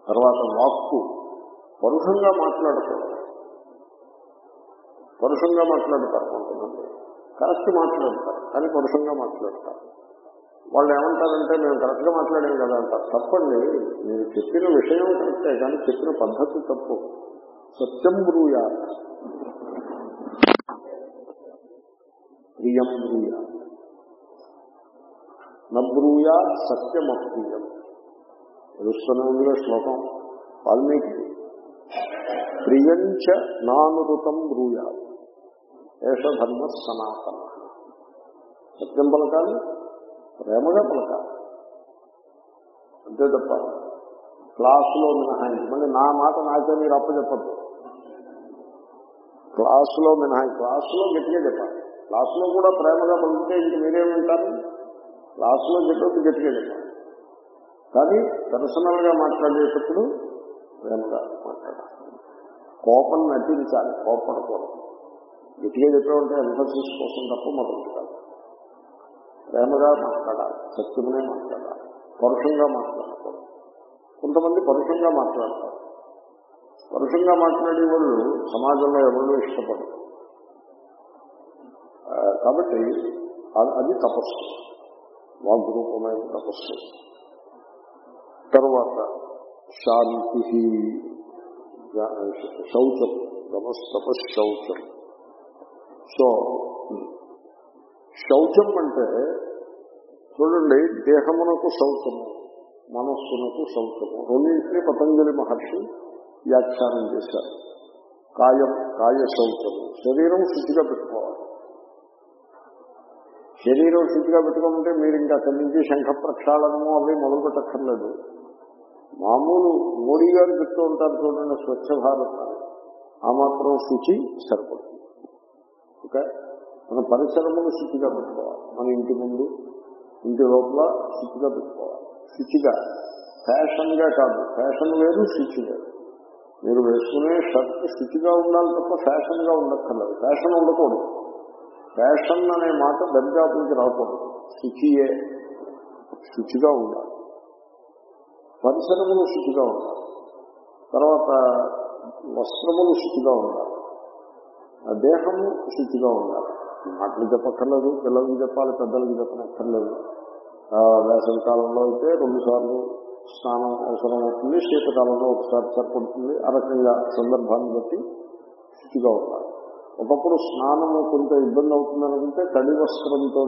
తర్వాత వాక్కు పరుషంగా మాట్లాడకూడదు పరుషంగా మాట్లాడతారు కొంతమంది కరెక్ట్ మాట్లాడతారు కానీ పరుషంగా మాట్లాడతారు వాళ్ళు ఏమంటారంటే మేము కరెక్ట్గా మాట్లాడాం కదా అంటారు తప్పండి మీరు చెప్పిన విషయం కరెక్టే కానీ చెప్పిన పద్ధతి తప్పు సత్యం బ్రూయా ప్రియం బ్రూయా నబ్రూయా సత్యం అప్రియం తెలుస్తూనే ఉందిగా శ్లోకం వాల్మీకి ప్రియంచ నానురుతం బ్రూయా ఏష ధర్మ సనాతన సత్యం పలకాలి ప్రేమగా పలకాలి అంతే తప్ప క్లాసులో మినహాయించి మళ్ళీ నా మాట నాకే మీరు అప్పచెప్పద్దు క్లాసులో మినహాయి క్లాసులో గట్టిగా చెప్పాలి క్లాసులో కూడా ప్రేమగా పలికితే ఇంక మీరేమంటారు క్లాసులో చెప్పేది గట్టిగా చెప్పాలి కానీ పర్సనల్ గా మాట్లాడేటప్పుడు ప్రేమగా మాట్లాడాలి కోపం నటించాలి కోపడకూడదు గట్టిగా చెప్పామంటే ఎంఫసిస్ కోసం తప్ప మరొకటి కాదు ప్రేమగా మాట్లాడాలి సత్యమనే మాట్లాడాలి పరుషంగా మాట్లాడకూడదు కొంతమంది పరుషంగా మాట్లాడతారు పరుషంగా మాట్లాడే వాళ్ళు సమాజంలో ఎవరు ఇష్టపడరు ఆ, కాబట్టి అది- అది తపస్సు వాగ్రూపమైన తపస్సు తర్వాత శాంతి శౌచం తపశౌచం సో శౌచం అంటే చూడండి దేహమునకు శౌచము మనస్సునకు శౌచము రెండింటినీ పతంజలి మహర్షి వ్యాఖ్యానం చేశారు కాయం కాయ శౌచము శరీరం శుచిగా పెట్టుకోవాలి శరీరం శుచిగా పెట్టుకోమంటే మీరు ఇంకా అక్కడి నుంచి శంఖ ప్రక్షాళనము అవి మొదలు పెట్టక్కర్లేదు మామూలు మోడీ గారు చెప్తూ ఉంటారు చూడండి స్వచ్ఛ భారత్ అని. ఆ మాత్రం శుచి సరిపడుతుంది ఓకే మన పరిసరమును శుచిగా పెట్టుకోవాలి మన ఇంటి ముందు ఇంటి లోపల శుచిగా పెట్టుకోవాలి శుచిగా ఫ్యాషన్గా కాదు ఫ్యాషన్ వేరు శుచి వేరు మీరు వేసుకునే షర్ట్ శుచిగా ఉండాలి తప్ప ఫ్యాషన్గా ఉండక్కర్లేదు ఫ్యాషన్ ఉండకూడదు ఫ్యాషన్ అనే మాట దరిదాపులకి రాకూడదు శుచియే శుచిగా ఉండాలి పరిసరములు శుచిగా ఉండాలి తర్వాత వస్త్రములు శుచిగా ఉండాలి ఆ దేహము శుచిగా ఉండాలి మాటలు చెప్పక్కర్లేదు పిల్లలకి చెప్పాలి పెద్దలకి చెప్పనక్కర్లేదు ఆ, వేసవి కాలంలో అయితే రెండు సార్లు స్నానం అవసరం అవుతుంది శీతకాలంలో ఒకసారి సరిపడుతుంది ఆ రకంగా సందర్భాన్ని బట్టి శుచిగా ఉండాలి ఒకప్పుడు స్నానము కొంత ఇబ్బంది అవుతుందనుకుంటే తడి వస్త్రంతో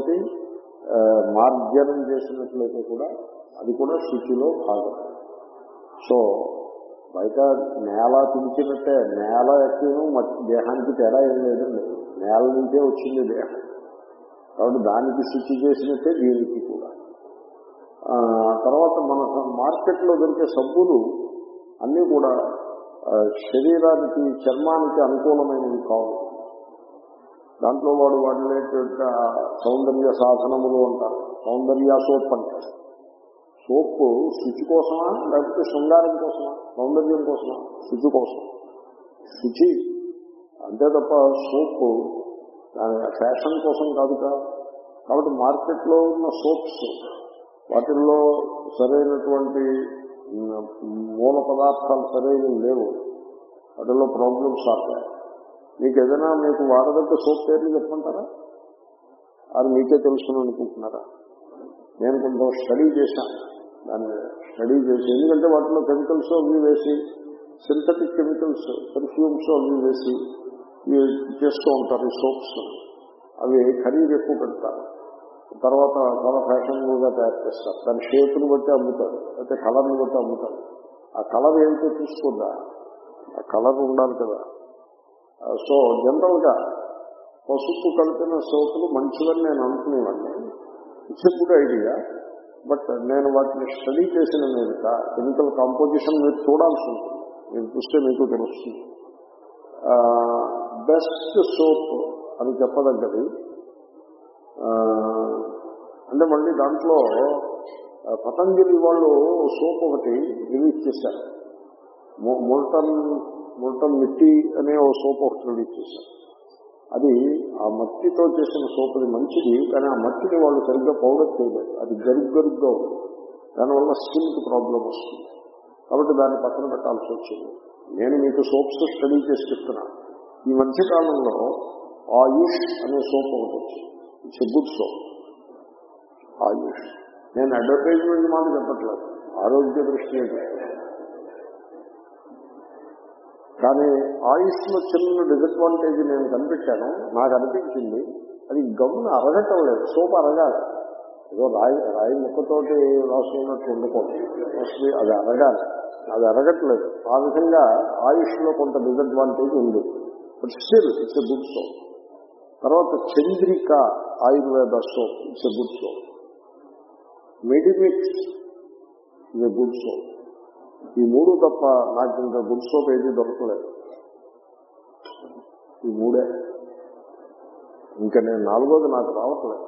మార్జనం చేసినట్లయితే కూడా అది కూడా శుచిలో భాగం సో బయట నేల పిలిచినట్టే నేల ఎక్కను మట్టి దేహానికి తేడా ఏం లేదండి నేల నుంచే వచ్చింది దేహం కాబట్టి దానికి శుచి చేసినట్టే దీనికి కూడా ఆ, తర్వాత మన మార్కెట్లో దొరికే సబ్బులు అన్నీ కూడా ఆ, శరీరానికి చర్మానికి అనుకూలమైనవి కావు దాంట్లో వాడు వాడినటువంటి ఆ సౌందర్య సాధనములు అంటారు సౌందర్య సోప్ అంటారు సోప్ శుచి కోసమా లేకపోతే శృంగారం కోసమా సౌందర్యం కోసమా శుచి కోసం శుచి అంతే తప్ప సోప్ దాని ఫ్యాషన్ కోసం కాదు కదా కాబట్టి మార్కెట్లో ఉన్న సోప్స్ వాటిల్లో సరైనటువంటి మ్, మూల పదార్థాలు సరైనవి లేవు వాటిల్లో ప్రాబ్లమ్స్ ఆడతాయి మీకు ఏదైనా మీకు వాడదగ్గ సోప్ పేర్లు చెప్పమంటారా అది మీకే తెలుసుకుని అనుకుంటున్నారా నేను కొంచెం స్టడీ చేశాను దాన్ని స్టడీ చేసి ఎందుకంటే వాటిలో కెమికల్స్ అవి వేసి సింథటిక్ కెమికల్స్ పెర్ఫ్యూమ్స్ అవి వేసి ఇవి చేస్తూ ఉంటారు ఈ సోప్స్ అవి ఖరీదు ఎక్కువ పెడతారు తర్వాత చాలా ఫ్యాషనబుల్గా తయారు చేస్తారు దాని షేప్ని బట్టి అమ్ముతారు అయితే కలర్ని బట్టి అమ్ముతారు ఆ కలర్ ఏమిటో చూసుకోద్దా ఆ కలర్ ఉండాలి కదా ఆ, సో జనరల్గా పసుపు కలిపిన సోపులు మంచివని నేను అనుకునేవాడిని ఇట్స్ గుడ్ ఐడియా బట్ నేను వాటిని స్టడీ చేసిన మీదట కెమికల్ కాంపోజిషన్ మీరు చూడాల్సి ఉంటుంది మీరు చూస్తే మీకు తెలుస్తుంది బెస్ట్ సోప్ అని చెప్పదగ్గది ఆ, అంటే మళ్ళీ దాంట్లో ఆ, పతంజలి వాళ్ళు సోప్ ఒకటి రిలీజ్ చేశారు ము- ముల్టన్ ముల్టన్ మిట్టి అనే ఓ సోప్ ఒకటి రిలీజ్ చేశారు అది ఆ మట్టితో చేసిన సోప్ అది మంచిది కానీ ఆ మట్టిని వాళ్ళు సరిగ్గా పౌడర్ చేయలేదు అది గరుగ్ గరుగ్గా ఉంది దానివల్ల స్కిన్కి ప్రాబ్లం వస్తుంది కాబట్టి దాన్ని పక్కన పెట్టాల్సి వచ్చింది నేను మీకు సోప్స్ స్టడీ చేసి చెప్తున్నాను ఈ మధ్య కాలంలో ఆయుష్ అనే సోప్ ఒకటి వచ్చింది it's a good soap Ayush నేను అడ్వర్టైజ్మెంట్ మాట చెప్పట్లేదు ఆరోగ్య దృష్టి కానీ ఆయుష్ లో చిన్న డిసడ్వాంటేజ్ నేను కనిపెట్టాను నాకు అనిపించింది అది గమ్మున అరగటం లేదు సోప్ అరగాలి ఏదో రాయి రాయి ముక్కతోటి రాసుకున్నట్టు ఉండకూడదు మోస్ట్లీ అది అరగాలి అది అరగట్లేదు ఆ విధంగా ఆయుష్ లో కొంత డిసడ్వాంటేజ్ ఉంది but still it's a good soap తర్వాత Chandrika Ayurveda soap it's a good soap Medimix is a good soap ఈ మూడు తప్ప నాకు ఇంకా గుడ్ సోప్ ఏది దొరకలేదు ఈ మూడే ఇంకా నేను నాలుగోది నాకు రావట్లేదు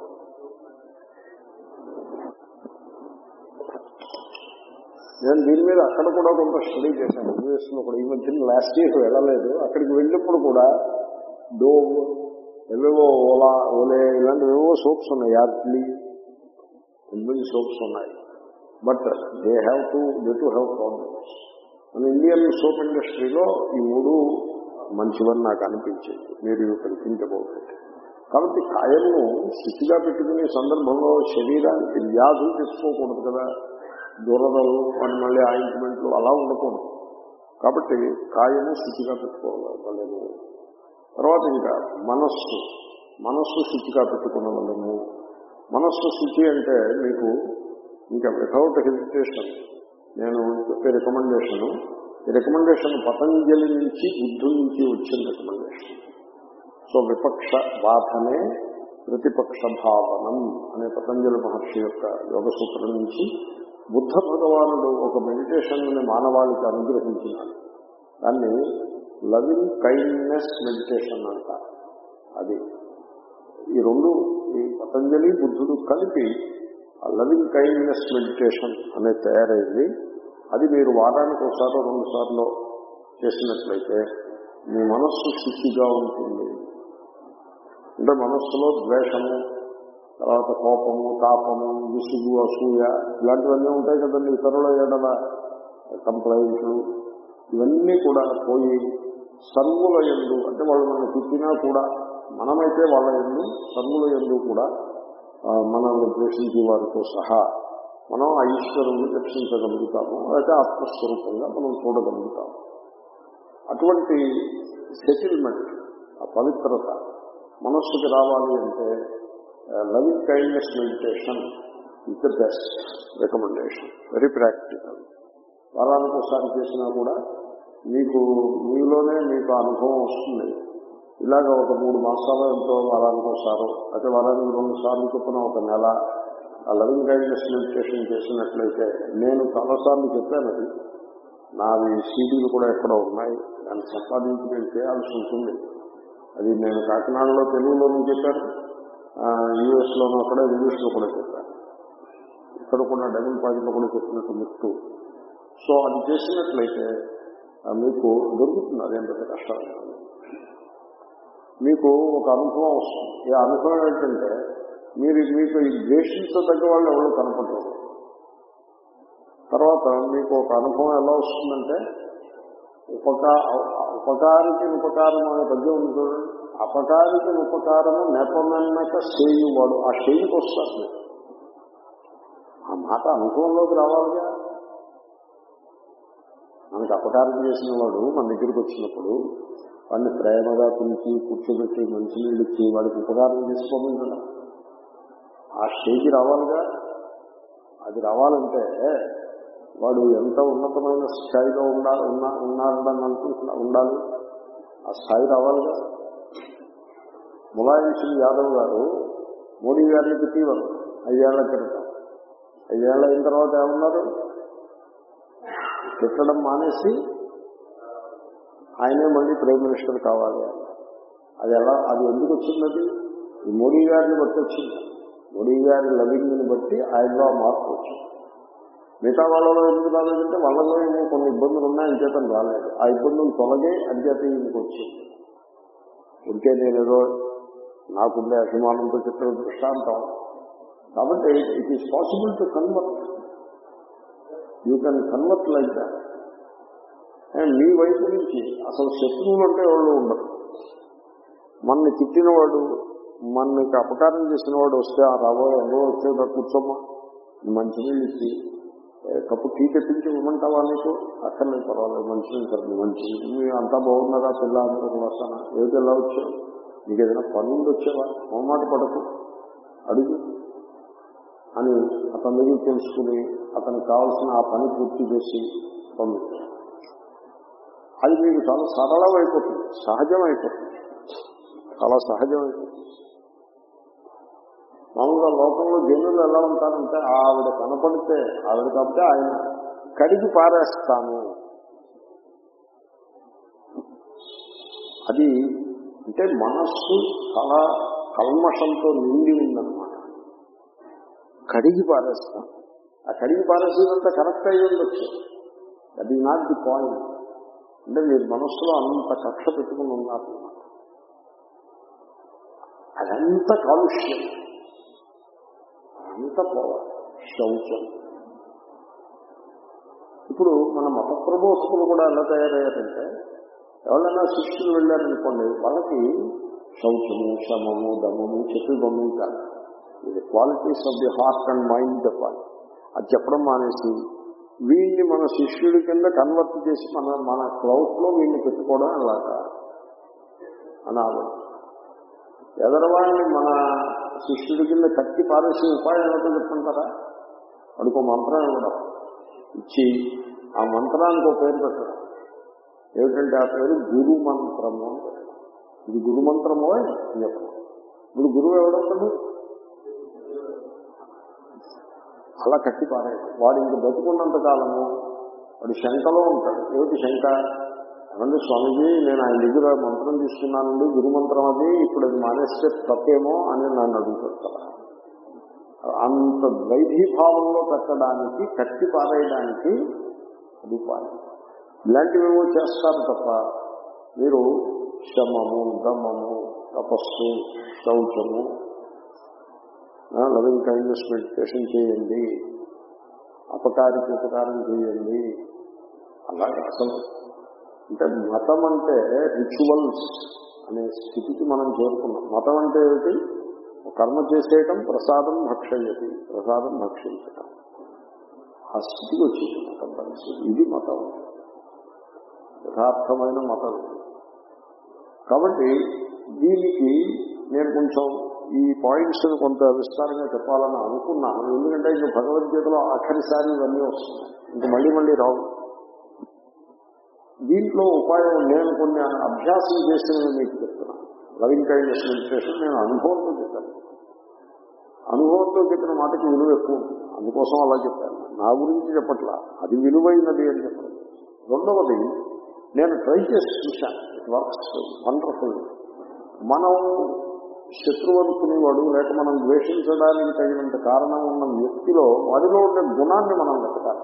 నేను దీని మీద అక్కడ కూడా కొంత స్టడీ చేశాను యూఎస్ లో కూడా ఈ మధ్యన లాస్ట్ ఇయర్ వెళ్ళలేదు అక్కడికి వెళ్ళినప్పుడు కూడా డోవ్ ఏవేవో ఓలా ఓలే ఇలాంటివి ఏవో సోప్స్ ఉన్నాయి యార్ట్లీ ఎనిమిది సోప్స్ ఉన్నాయి but they have to they to have problems మన ఇండియన్ సోప్ ఇండస్ట్రీలో ఈ మూడు మంచివని నాకు అనిపించింది మీరు థింక్ అబౌట్ ఇట్ కాబట్టి కాయలను శుచిగా పెట్టుకునే సందర్భంలో శరీరానికి వ్యాధులు తెచ్చుకోకూడదు కదా దురదలు అని మళ్ళీ ఆయింట్మెంట్లు అలా ఉండకూడదు కాబట్టి కాయను శుచిగా పెట్టుకోవాలి తర్వాత ఇంకా మనస్సు మనస్సు శుచిగా పెట్టుకున్న వాళ్ళము మనస్సు శుచి అంటే మీకు ఇంకా వితౌట్ హెజిటేషన్ నేను చెప్పే రికమెండేషన్ ఈ రికమెండేషన్ పతంజలి నుంచి బుద్ధు నుంచి వచ్చిన రికమెండేషన్ సో విపక్ష బాధనే ప్రతిపక్ష భావనం అనే పతంజలి మహర్షి యొక్క యోగ సూత్రం నుంచి బుద్ధ భగవానుడు ఒక మెడిటేషన్ మానవాళికి అనుగ్రహించినాడు దాన్ని లవింగ్ కైండ్నెస్ మెడిటేషన్ అంటారు అది ఈ రెండు ఈ పతంజలి బుద్ధుడు కలిపి ఆ లవింగ్ కైండ్నెస్ మెడిటేషన్ అనేది తయారైంది అది మీరు వారానికి ఒకసారి రెండు సార్లు చేసినట్లయితే మీ మనస్సు శుచిగా ఉంటుంది అంటే మనస్సులో ద్వేషము తర్వాత కోపము తాపము విసుగు అసూయ ఇలాంటివన్నీ ఉంటాయి కదండి ఇతరుల ఏడల కంప్లైంట్లు ఇవన్నీ కూడా పోయి సర్వుల ఎందు అంటే వాళ్ళు మనం తిట్టినా కూడా మనమైతే వాళ్ళ ఎందు సర్వుల ఎందు కూడా మనల్ని ద్వేషించే వారితో సహా మనం ఆ ఈశ్వరుని రక్షించగలుగుతాము అయితే ఆత్మస్వరూపంగా మనం చూడగలుగుతాము అటువంటి సెటిల్మెంట్ ఆ పవిత్రత మనస్సుకి రావాలి అంటే loving kindness meditation is the best recommendation very practical వారానికి ఒకసారి చేసినా కూడా మీకు మీలోనే మీకు అనుభవం వస్తుంది ఇలాగ ఒక మూడు మాసాలు ఎంతో వారానికి ఒకసారి అయితే వారానికి రెండు సార్లు చొప్పున ఒక నెల ఆ లవింగ్ కైండ్నెస్ మెడిటేషన్ చేసినట్లయితే నేను చాలాసార్లు చెప్పాను అది నావి సీడీలు కూడా ఎక్కడ ఉన్నాయి దాన్ని సంపాదించి నేను చేయాల్సి ఉంటుంది అది నేను కాకినాడలో తెలుగులోనూ చెప్పాను యూఎస్లోనూ అక్కడ ఇంగ్లీష్లో కూడా చెప్పాను ఇక్కడ కూడా డబుల్ పాయింట్లో కూడా చెప్పినట్టు గుర్తు సో అది చేసినట్లయితే మీకు దొరుకుతుంది అదేం పెద్ద కష్టం మీకు ఒక అనుభవం వస్తుంది ఈ అనుభవం ఏంటంటే మీరు మీకు ఈ ద్వేషించదగ్గ వాళ్ళు ఎవరు కనపడరు తర్వాత మీకు ఒక అనుభవం ఎలా వస్తుందంటే ఉపకా ఉపకారికి ఉపకారం అనే పద్యం ఉంది చూడండి అపకారికి ఉపకారము నెపమెన్నక చేయువాడు ఆ చేయికి వస్తారు మీరు ఆ మాట అనుభవంలోకి రావాలిగా మనకు అపకారం చేసిన వాడు మన దగ్గరికి వచ్చినప్పుడు వాడిని ప్రేమగా పిలిచి కూర్చోబెట్టి మంచినీళ్ళు ఇచ్చి వాడికి ఉపకారం చేసుకోమంటున్నా ఆ స్టేజ్ రావాలిగా అది రావాలంటే వాడు ఎంత ఉన్నతమైన స్థాయిలో ఉండాలి ఉన్నా ఉన్నాడని అనుకుంటున్నా ఉండాలి ఆ స్థాయి రావాలిగా ములాయం సింగ్ యాదవ్ గారు మోడీ గారిని పెట్టేవారు ఐదేళ్ల క్రితం ఐదేళ్ల అయిన తర్వాత ఏమన్నారు పెట్టడం మానేసి ఆయనే మళ్ళీ ప్రైమ్ మినిస్టర్ కావాలి అది ఎలా అది ఎందుకు వచ్చింది ఈ మోడీ గారిని బట్టి వచ్చింది మోడీ గారి లవింగ్ని బట్టి ఆయనలో ఆ మార్పు వచ్చింది మిగతా వాళ్ళలో ఎందుకు రాలేదంటే వాళ్ళలో ఏమో కొన్ని ఇబ్బందులు ఉన్నాయి అంచేతం రాలేదు ఆ ఇబ్బందులు తొలగే అంచేత ఈయనకి వచ్చింది ఉంటే నేనేదో నాకుండే అభిమానంతో చెప్పిన దృష్టాంతం కాబట్టి it is possible to convert you can convert like that uh, మీ వైపు నుంచి అసలు శత్రువులు అంటే వాళ్ళు ఉండరు మనని తిట్టినవాడు మనకి అపకారం చేసిన వాడు వస్తే ఆ రాబోయే ఎవరో వచ్చేదా కూర్చోమ్మా మంచినీళ్ళు ఇచ్చి ఏ, కప్పు టీ తెప్పించి ఇవ్వమంటావా నీకు అక్కర్లేదు పర్వాలేదు మంచినీళ్ళు సరే మంచి మీరు అంతా బాగున్నారా పిల్ల అందరూ కూడా వస్తానా ఏది ఎలా వచ్చావు నీకు ఏదైనా పని ఉండి వచ్చావా మొహమాట పడకు అడుగు అని అతని దగ్గర తెలుసుకుని అతనికి కావాల్సిన ఆ పని పూర్తి చేసి పంపించారు అది మీకు చాలా సరళమైపోతుంది సహజమైపోతుంది చాలా సహజమైపోతుంది మామూలుగా లోకంలో జనులు ఎలా ఉంటారంటే ఆవిడ కనపడితే ఆవిడ కాబట్టి ఆయన కడిగి పారేస్తాను అది అంటే మనస్సు చాలా కల్మషంతో నిండి ఉందన్నమాట కడిగి పారేస్తాం ఆ కడిగి పారేసేదంతా కరెక్ట్ అయ్యి ఉండొచ్చు అది నాట్ ది పాయింట్ అంటే మీరు మనస్సులో అంత కక్ష పెట్టుకుని ఉన్నారు అదంతా కాలుష్యం అంత పోవాలి శౌచం ఇప్పుడు మన మత ప్రబోధకులు కూడా ఎలా తయారయ్యారంటే ఎవరైనా శిష్యులు వెళ్ళారనుకోండి వాళ్ళకి శౌచము శమము దమము చెప్పి బొమ్మలు కాదు ఇది qualities of the heart and mind చెప్పాలి అది చెప్పడం మానేసి వీళ్ళని మన శిష్యుడి కింద కన్వర్ట్ చేసి మన మన క్లౌడ్ లో వీళ్ళని పెట్టుకోవడం అలాగా అనాలి ఎదరవాడిని మన శిష్యుడి కింద కట్టి పారేసే ఉపాయం ఏమిటో చెప్పుకుంటారా వాడికి మంత్రం ఇవ్వడం ఇచ్చి ఆ మంత్రానికి ఒక పేరు పెట్టడం ఏమిటంటే ఆ పేరు గురు మంత్రము అని పెట్టడం ఇది గురు మంత్రమో అని చెప్పడం ఇప్పుడు గురువు ఎవడవుతాడు అలా కట్టి పారాడు వాడు ఇంక బతుకున్నంత కాలము వాడు శంకలో ఉంటాడు ఏమిటి శంక అనండి స్వామిజీ నేను ఆయన దగ్గర మంత్రం తీసుకున్నానండి గురు మంత్రం అది ఇప్పుడు అది మానేస్తే తప్పేమో అని నన్ను అడుగుతాడు కదా అంత ద్వైధీభావంలో పెట్టడానికి కట్టి పారేయడానికి అది ఉపాయం ఇలాంటివేవో చేస్తారు తప్ప మీరు శమము దమము తపస్సు శౌచము లవింగ్ కైండ్నెస్ మెడిటేషన్ చేయండి అపకారికి ఉపకారం చేయండి అలాగే అసలు అంటే మతం అంటే రిచువల్స్ అనే స్థితికి మనం చేరుకున్నాం మతం అంటే ఏమిటి కర్మ చేసేయటం ప్రసాదం భక్షయతి ప్రసాదం భక్షించటం ఆ స్థితికి వచ్చింది మతం పరిస్థితి ఇది మతం యథార్థమైన మతం కాబట్టి దీనికి నేను కొంచెం ఈ పాయింట్స్ కొంత విస్తారంగా చెప్పాలని అనుకున్నాను ఎందుకంటే ఇంక భగవద్గీతలో ఆఖరిసారి ఇవన్నీ వస్తున్నాయి ఇంక మళ్ళీ మళ్ళీ రావు దీంట్లో ఉపాయం నేను కొన్ని అభ్యాసం చేసినవి మీకు చెప్తున్నాను లవింగ్ కైండ్నెస్ మెడిటేషన్ నేను అనుభవంతో చెప్పాను అనుభవంతో చెప్పిన మాటకి విలువ ఎక్కువ ఉంటుంది అందుకోసం అలా చెప్పాను నా గురించి చెప్పట్లా అది విలువైనది అని చెప్పడం రెండవది నేను ట్రై చేసి చూశాను ఇట్ వర్క్స్ వండర్ఫుల్ మనం శత్రువు అనుకునేవాడు లేక మనం ద్వేషించడానికి తగినంత కారణం ఉన్న వ్యక్తిలో వాడిలో ఉండే గుణాన్ని మనం వెతకాలి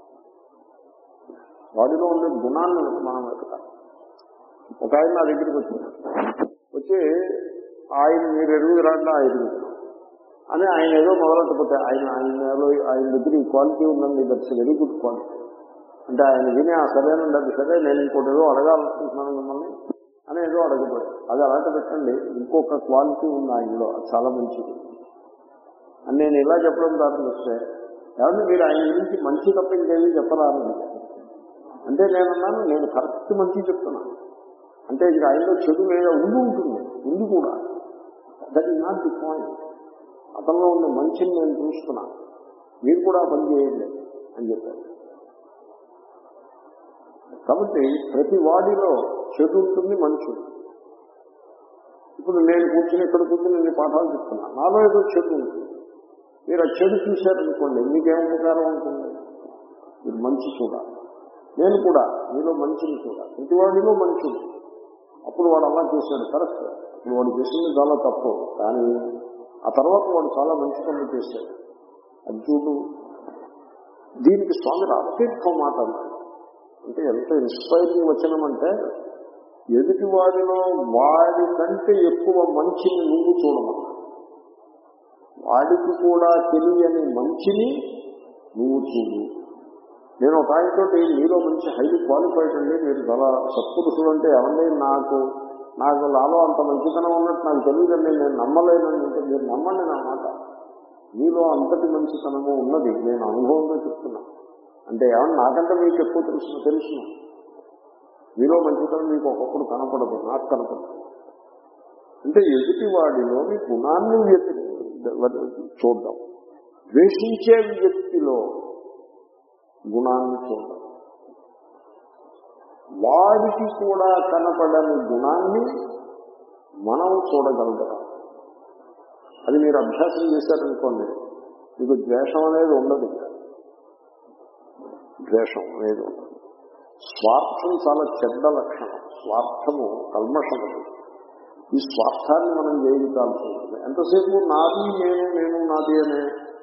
వాడిలో ఉండే గుణాన్ని మనం వెతకాలి ఒక ఆయన నా దగ్గరికి వచ్చింది వచ్చి ఆయన మీరు ఎరుగుదరంటే ఆ ఎరుగుదరం అని ఆయన ఏదో మొదలెట్టకపోతే ఆయన ఆయనలో ఆయన దగ్గర ఈ క్వాలిటీ ఉందండి దట్స్ వెరీ గుడ్ క్వాలిటీ అంటే ఆయన విని ఆ సరేనండి అది సరే నేను ఇంకోటి ఏదో అడగాలనుకుంటున్నాను మిమ్మల్ని అని ఏదో అడగపోయాడు అది అలాంటి పెట్టండి ఇంకొక క్వాలిటీ ఉంది ఆయనలో అది చాలా మంచిది అని నేను ఇలా చెప్పడం ప్రారంభిస్తే ఏమంటే మీరు ఆయన గురించి మంచి తప్ప ఇంకేమీ చెప్పరాను అంటే నేనన్నాను నేను కరెక్ట్ మంచి చెప్తున్నాను అంటే ఇక ఆయనలో చెడు లేదా ఉండి ఉంటుంది ఉంది కూడా that is not the point అతనిలో ఉన్న మంచిని నేను చూస్తున్నాను మీరు కూడా ఆ పని చేయండి అని చెప్పారు కాబట్టి ప్రతి వాడిలో చెడు ఉంటుంది మంచి ఉంటుంది. ఇప్పుడు నేను కూర్చుని ఇక్కడ కూర్చుని నేను పాఠాలు చెప్తున్నా నాలో ఏదో చెడు ఉంటుంది మీరు ఆ చెడు చూశారనుకోండి మీకేం ఉపకారం ఉంటుంది మీరు మంచి చూడాలి నేను కూడా మీలో మంచిని చూడాలి ప్రతి వాడిలో మంచి ఉంది. అప్పుడు వాడు అలా చేశాడు కరెక్ట్ ఇప్పుడు వాడు చేసింది చాలా తప్పు కానీ ఆ తర్వాత వాడు చాలా మంచి పనులు చేశాడు అది చూడు దీనికి స్వామి రామతీర్థం మాట అన్నాడు అంటే ఎంత ఇన్స్పైరింగ్ వచనం అంటే ఎదుటి వాడిలో వాడి కంటే ఎక్కువ మంచిని నువ్వు చూడమన్నా వాడికి కూడా తెలియని మంచిని నువ్వు చూడు నేను ఒక ఆయనతో మీలో మంచి హైలీ క్వాలిఫైడ్ అండి మీరు చాలా సత్పురుషులు అంటే ఎవరిని నాకు నాకు నాలో అంత మంచితనం ఉన్నట్టు నాకు తెలియదండి నేను నమ్మలేనని అంటే మీరు నమ్మండి నా మాట మీలో అంతటి మంచితనము ఉన్నది నేను అనుభవంలో చెప్తున్నా అంటే ఏమన్నా నాకంటే మీకు ఎక్కువ తెలుసు తెలుసు మీలో మంచితనం మీకు ఒకప్పుడు కనపడదు నాకు కనపడదు అంటే ఎదుటి వాడిలోని గుణాన్ని వ్యక్తి చూద్దాం ద్వేషించే వ్యక్తిలో గుణాన్ని చూద్దాం వాడికి కూడా కనపడని గుణాన్ని మనం చూడగలుగుతాం అది మీరు అభ్యాసం చేశారనుకోండి మీకు ద్వేషం అనేది ఉండదు ఇంకా ద్వేషం అనేది ఉండదు స్వార్థం చాలా చెడ్డ లక్షణం స్వార్థము కల్మషము ఈ స్వార్థాన్ని మనం జయించాల్సి ఉంటుంది ఎంతసేపు నాది నేను నేను నాది అనే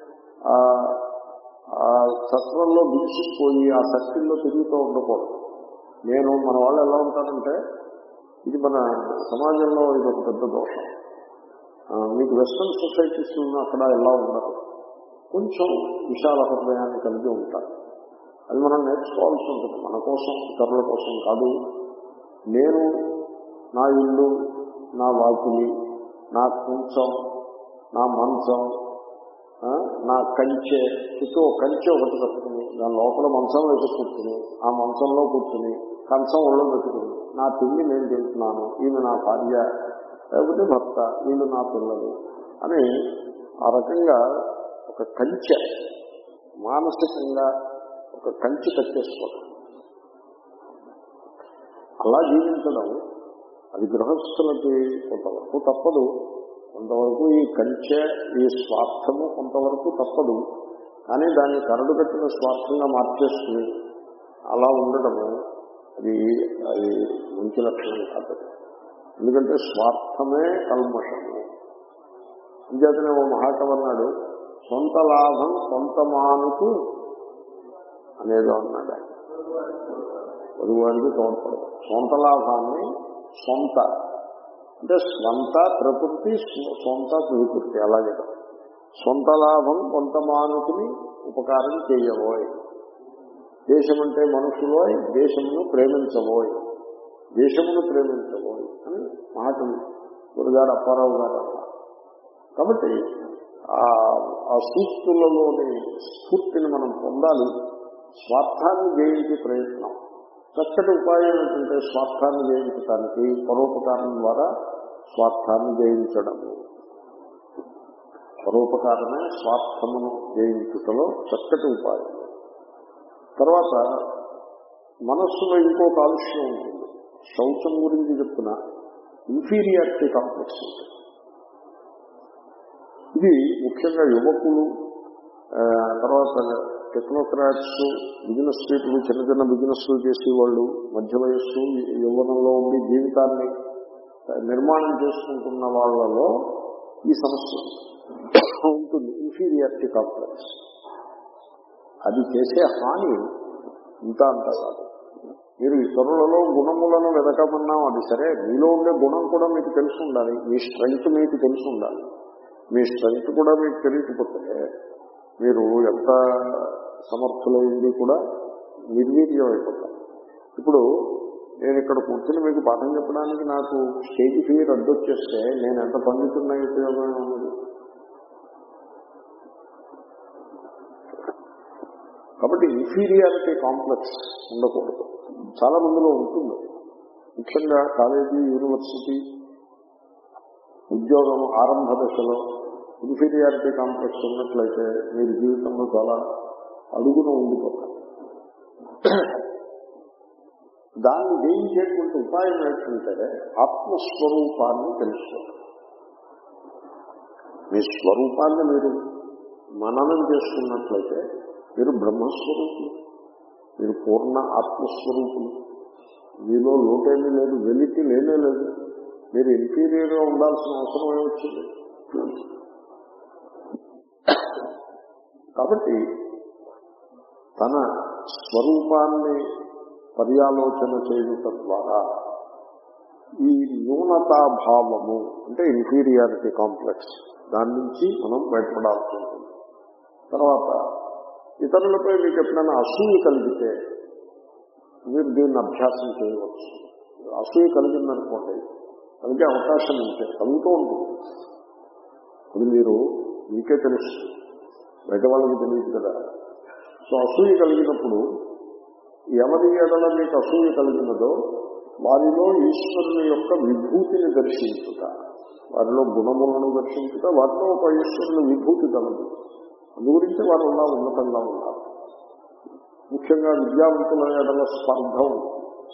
ఆ సత్రంలో బిగిసిపోయి ఆ సర్కిల్లో తిరుగుతూ ఉండకూడదు నేను మన వాళ్ళు ఎలా ఉంటారంటే ఇది మన సమాజంలో ఇది ఒక పెద్ద దోషం మీకు వెస్ట్రన్ సొసైటీస్ అక్కడ ఎలా ఉండరు కొంచెం విశాల హృదయాన్ని కలిగి ఉంటారు అది మనం నేర్చుకోవాల్సి ఉంటుంది మన కోసం ఇతరుల కోసం కాదు నేను నా ఇల్లు నా వాకిలి నా కుంచం నా మంచం నా కంచె చుట్టూ ఒక కంచె ఒకటి కట్టుకుని దాని లోపల మంచం వేసి కూర్చుని ఆ మంచంలో కూర్చుని కంచం ఒళ్ళో పెట్టుకుని నా తిండి నేను తింటున్నాను ఈమె నా భార్య లేకపోతే భర్త వీళ్ళు నా పిల్లలు అని ఆ రకంగా ఒక కంచె మానసికంగా ఒక కంచె కట్టేసుకోవడం అలా జీవించడం అది గృహస్థులకి కొంతవరకు తప్పదు కొంతవరకు ఈ కంచె ఈ స్వార్థము కొంతవరకు తప్పదు కానీ దాన్ని కరడు కట్టిన స్వార్థంగా మార్చేసుకుని అలా ఉండడము అది అది మంచి లక్షణం కాదు ఎందుకంటే స్వార్థమే కల్మషము అంచేతనే ఓ మహాకవి అన్నాడు సొంత లాభం సొంత మానుకు అనేదో అన్నాడు ఆయన పొరుగువాడికి తోడ్పడదు సొంత లాభాన్ని సొంత అంటే స్వంత ప్రకృతి సొంత ప్రకృతి అలాగే సొంత లాభం కొంత మానుకుని ఉపకారం చేయబోయ్ దేశం అంటే మనుషులోయ్ దేశమును ప్రేమించబోయ్ దేశమును ప్రేమించబోయ్ అని మహాకవి గురుగారు అప్పారావు గారు అన్నారు కాబట్టి ఆ సూక్తులలోని స్ఫూర్తిని మనం పొందాలి స్వార్థాన్ని జయించే ప్రయత్నం చక్కటి ఉపాయం ఏంటంటే స్వార్థాన్ని జయించడానికి పరోపకారం ద్వారా స్వార్థాన్ని జయించడము పరోపకారమే స్వార్థమును జయించుటలో చక్కటి ఉపాయం తర్వాత మనస్సులో ఇంకో కాలుష్యం ఉంటుంది శౌచం గురించి చెప్తున్న ఇన్ఫీరియారిటీ కాంప్లెక్స్ ఉంటుంది ఇది ముఖ్యంగా యువకులు తర్వాత టెక్నోక్రాట్స్ బిజినెస్ పీపుల్ చిన్న చిన్న బిజినెస్లు చేసేవాళ్ళు మధ్య వయస్సు యవ్వనంలో ఉండి జీవితాన్ని నిర్మాణం చేసుకుంటున్న వాళ్ళలో ఈ సమస్య ఉంటుంది ఇన్ఫీరియారిటీ కాంప్లెక్స్ అది చేసే హాని ఇంత అంత కాదు మీరు ఇతరులలో గుణములను వెతకమన్నాం అది సరే మీలో ఉండే గుణం కూడా మీకు తెలిసి ఉండాలి మీ స్ట్రెంగ్త్ మీకు తెలిసి ఉండాలి మీ స్ట్రెంగ్త్ కూడా మీకు తెలియకపోతే మీరు ఎంత సమర్థులైంది కూడా నిర్వీర్యం అయిపోతారు ఇప్పుడు నేను ఇక్కడ కూర్చుని మీకు పాఠం చెప్పడానికి నాకు స్టేజ్ ఫీ రద్దు వచ్చేస్తే నేను ఎంత పండితున్నా ఉపయోగం ఉన్నది కాబట్టి ఇన్ఫీరియారిటీ కాంప్లెక్స్ ఉండకూడదు చాలా మందిలో ఉంటుంది ముఖ్యంగా కాలేజీ యూనివర్సిటీ ఉద్యోగం ఆరంభ దశలో ఇన్ఫీరియారిటీ కాంప్లెక్స్ ఉన్నట్లయితే మీరు జీవితంలో చాలా అడుగున ఉండిపోతారు దాన్ని జయించేటువంటి ఉపాయం ఏంటంటే ఆత్మస్వరూపాన్ని తెలుసుకోవడం మీ స్వరూపాన్ని మీరు మననం చేసుకున్నట్లయితే మీరు బ్రహ్మస్వరూపులు మీరు పూర్ణ ఆత్మస్వరూపులు మీలో లోటేమీ లేదు వెలికి లేనే లేదు మీరు ఇన్ఫీరియర్గా ఉండాల్సిన అవసరం ఏమొచ్చింది కాబట్టి తన స్వరూపాన్ని పర్యాలోచన చేయటం ద్వారా ఈ న్యూనతాభావము అంటే ఇన్ఫీరియారిటీ కాంప్లెక్స్ దాని నుంచి మనం బయటపడాల్సి ఉంటుంది తర్వాత ఇతరులపై మీకు ఎప్పుడైనా అసూయ కలిగితే మీరు దీన్ని అభ్యాసం చేయవచ్చు అసూయ కలిగిందనుకోండి కలిగే అవకాశం ఉంటే కలుగుతూ ఉంటుంది అది మీరు మీకే తెలుసు బయట వాళ్ళకి తెలియదు కదా సో అసూయ కలిగినప్పుడు ఎవరి ఎడల మీకు అసూయ కలిగినదో వారిలో ఈశ్వరుని యొక్క విభూతిని దర్శించుట వారిలో గుణములను దర్శించుట వారిలో ఒక ఈశ్వరుని విభూతి కలదు అందు గురించి వారు అలా ఉన్నతంగా ఉన్నారు ముఖ్యంగా విద్యావంతుల ఎడల స్పర్ధ ఉంది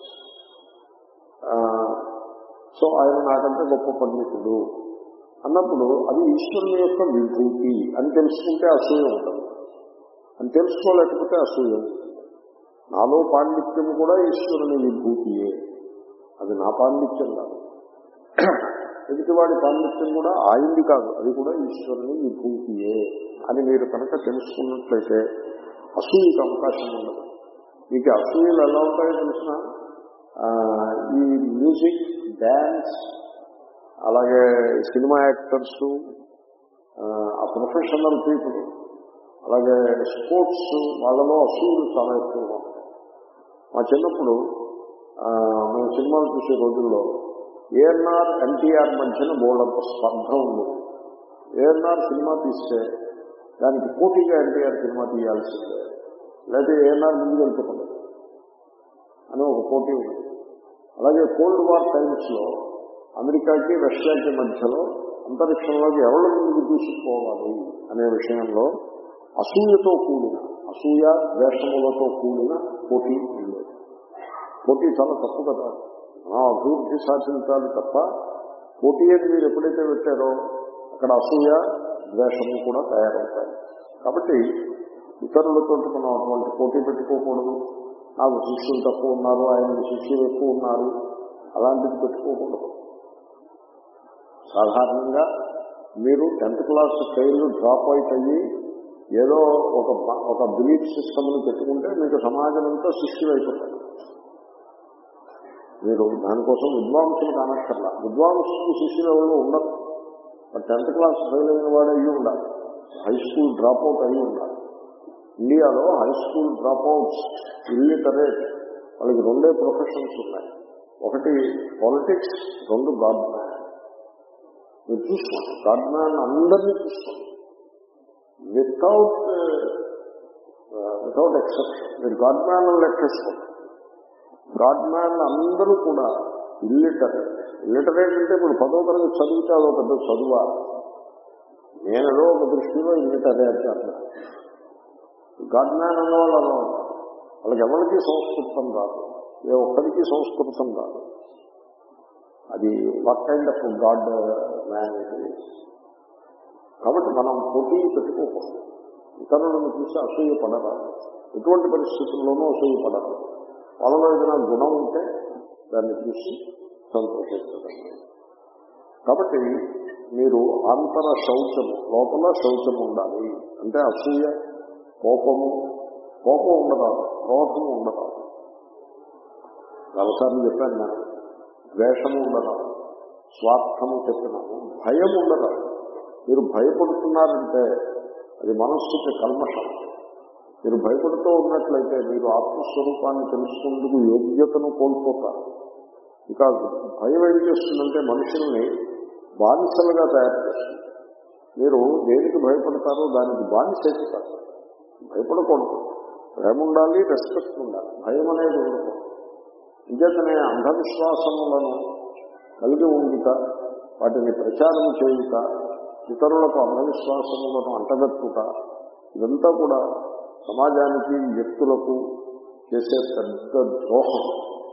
ఆ, సో ఆయన నాకంటే గొప్ప పండితుడు అన్నప్పుడు అది ఈశ్వరుని యొక్క విభూతి అని తెలుసుకుంటే అసూయ ఉంటుంది అని తెలుసుకోలేకపోతే అసూయ ఉంటుంది నాలో పాండిత్యం కూడా ఈశ్వరుని విభూతియే అది నా పాండిత్యం కాదు ఎదుటివాడి పాండిత్యం కూడా ఆయింది కాదు అది కూడా ఈశ్వరుని విభూతియే అని మీరు కనుక తెలుసుకున్నట్లయితే అసూయకి అవకాశం ఉండదు మీకు అసూయలు ఎలా ఉంటాయో తెలిసిన ఈ మ్యూజిక్ డ్యాన్స్ అలాగే సినిమా యాక్టర్స్ ఆ ప్రొఫెషనల్ పీపుల్ అలాగే స్పోర్ట్స్ వాళ్ళలో అసూయలు చాలా ఎక్కువగా ఉంటాయి మా చిన్నప్పుడు ఆ, మేము సినిమాలు చూసే రోజుల్లో ఏఎన్ఆర్ ఎన్టీఆర్ మధ్యన బోర్డంత స్పర్ధ ఉంది ఏఎన్ఆర్ సినిమా తీస్తే దానికి పోటీగా ఎన్టీఆర్ సినిమా తీయాల్సిందే లేకపోతే ఏఎన్ఆర్ ముందు వెళ్తుంది అని ఒక పోటీ ఉంది అలాగే కోల్డ్ వార్ టైమ్స్ లో అమెరికాకి రష్యాకి మధ్యలో అంతరిక్షంలోకి ఎవరి ముందుకు తీసుకుపోవాలి అనే విషయంలో అసూయతో కూడిన అసూయ ద్వేషములతో కూడిన పోటీ ఉండేది పోటీ చాలా తప్పు కదా మనం అభివృద్ధి సాధించాలి తప్ప పోటీ అని మీరు ఎప్పుడైతే పెట్టారో అక్కడ అసూయ ద్వేషము కూడా తయారవుతాయి కాబట్టి ఇతరులతో మనం అటువంటి పోటీ పెట్టుకోకూడదు నాకు శిష్యులు తక్కువ ఉన్నారు ఆయన శిష్యులు ఎక్కువ ఉన్నారు అలాంటిది పెట్టుకోకూడదు సాధారణంగా మీరు tenth class fail drop out అయ్యి ఏదో ఒక బ- ఒక బిలీఫ్ సిస్టమ్ని పెట్టుకుంటే మీకు సమాజం అంతా శిష్యులు అయిపోతారు మీరు దానికోసం విద్వాంసులు కానక్కర్లా విద్వాంసులు శిష్యులు ఎవరు ఉండరు మరి టెన్త్ క్లాస్ ఫెయిల్ అయిన వాడు అయ్యి ఉండాలి హై స్కూల్ డ్రాప్ అవుట్ అయ్యి ఉండాలి ఇండియాలో high school dropouts illiterate వాళ్ళకి రెండే ప్రొఫెషన్స్ ఉన్నాయి ఒకటి పాలిటిక్స్ రెండు గాడ్ మ్యాన్ మీరు చూసుకోండి గాడ్ మ్యాన్ అందరినీ చూసుకోండి వితౌట్ వితౌట్ ఎక్సెప్షన్ మీరు గాడ్ మ్యాన్ లెక్కేసుకోండి గాడ్ మ్యాన్ అందరూ కూడా ఇల్లిటరేట్ ఇల్లిటరేట్ అంటే ఇప్పుడు పదో తరగతి చదివితే అదో పెద్ద చదువా నేనేదో ఒక దృష్టిలో ఇల్లిటరేట్ అట్లా గాడ్ మ్యాన్ అన్నవాళ్ళు అలా ఉంటారు వాళ్ళకి ఎవరికి సంస్కృతం రాదు ఏ ఒక్కరికి సంస్కృతం రాదు అది what kind of godman కాబట్టి మనం పోటీ పెట్టుకోకూడదు ఇతరులను చూసి అసూయ పడరాదు ఎటువంటి పరిస్థితుల్లోనూ అసూయ పడరాదు వాళ్ళలో ఏదైనా గుణం ఉంటే దాన్ని చూసి సంతోషించడం కాబట్టి మీరు ఆంతర శౌచము లోపల శౌచం ఉండాలి అంటే అసూయ కోపము కోపం ఉండరాదు క్రోధము ఉండరాదు చాలాసార్లు చెప్పాను నేను ద్వేషము ఉండరాదు స్వార్థము చెప్పినాము భయం ఉండరాదు మీరు భయపడుతున్నారంటే అది మనస్సుకి కల్మషం మీరు భయపడుతూ ఉన్నట్లయితే మీరు ఆత్మస్వరూపాన్ని తెలుసుకుందుకు యోగ్యతను కోల్పోతారు ఇంకా భయం ఏం చేస్తుందంటే మనుషుల్ని బానిసలుగా తయారు చేస్తుంది మీరు దేనికి భయపడతారో దానికి బానిస అయిపోతారు భయపడకూడదు ప్రేమ ఉండాలి రెస్పెక్ట్ ఉండాలి భయం అనేది ఉండకూడదు ఇంకేతనే అంధవిశ్వాసములను కలిగి ఉండుట వాటిని ప్రచారం చేయుట ఇతరులకు అంధవిశ్వాసములను అంటగట్టుట ఇదంతా కూడా సమాజానికి వ్యక్తులకు చేసే పెద్ద ద్రోహం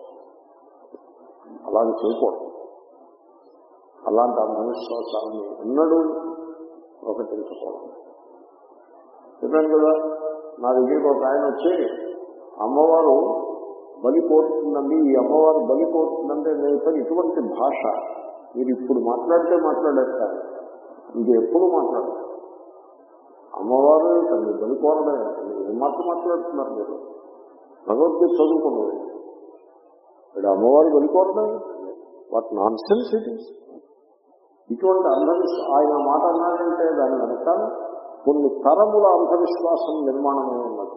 అలాగే చేయకూడదు అలాంటి అంధవిశ్వాసాన్ని ఎన్నడూ ప్రకటించుకోవడం చెప్పాను కదా నా దగ్గరికి ఒక ఆయన వచ్చి అమ్మవారు బలి కోరుతుందండి ఈ అమ్మవారు బలి కోరుతుందంటే నేను చెప్పాను, ఇటువంటి భాష మీరు ఇప్పుడు మాట్లాడితే మాట్లాడేస్తారు ఇది ఎప్పుడు మాట్లాడతారు అమ్మవారు తల్లి బలి కోరడం ఏం మాత్రం మాట్లాడుతున్నారు మీరు భగవద్గీత చదువుకున్నది ఇక్కడ అమ్మవారు బలి కోరడం what nonsense it is ఇటువంటి అంధవిశ్వ ఆయన మాట అన్నారంటే దాని వెనకాల కొన్ని తరముల అంధవిశ్వాసం నిర్మాణమై ఉన్నది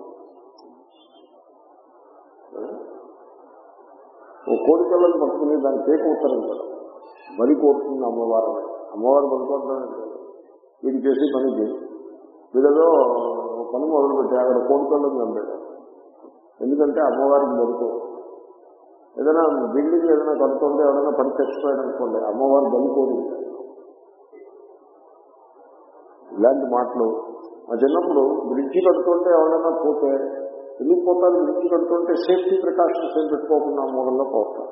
ఓ కోరికలను పట్టుకుని దాని పేక ఉత్తరించడం బలి కోరుతుంది అమ్మవారు అమ్మవారు బలి కోరడం వీడు చేసి పనికి వీడేదో పని మొదలుపెట్టి అక్కడ కోరికలను చంపాడు ఎందుకంటే అమ్మవారికి బలికో ఏదైనా బిల్డింగ్ ఏదైనా కడుతుంటే ఎవరైనా పని చచ్చిపోయాడు అనుకోండి అమ్మవారు బలి కోరింది ఇలాంటి మాటలు మా చిన్నప్పుడు బ్రిడ్జి కడుతుంటే ఎవరైనా పోతే ఎందుకు పోతారు బ్రిడ్జి కడుతుంటే సేఫ్టీ ప్రికాషన్స్ ఏం పెట్టుకోకుండా మూలంలో పోతారు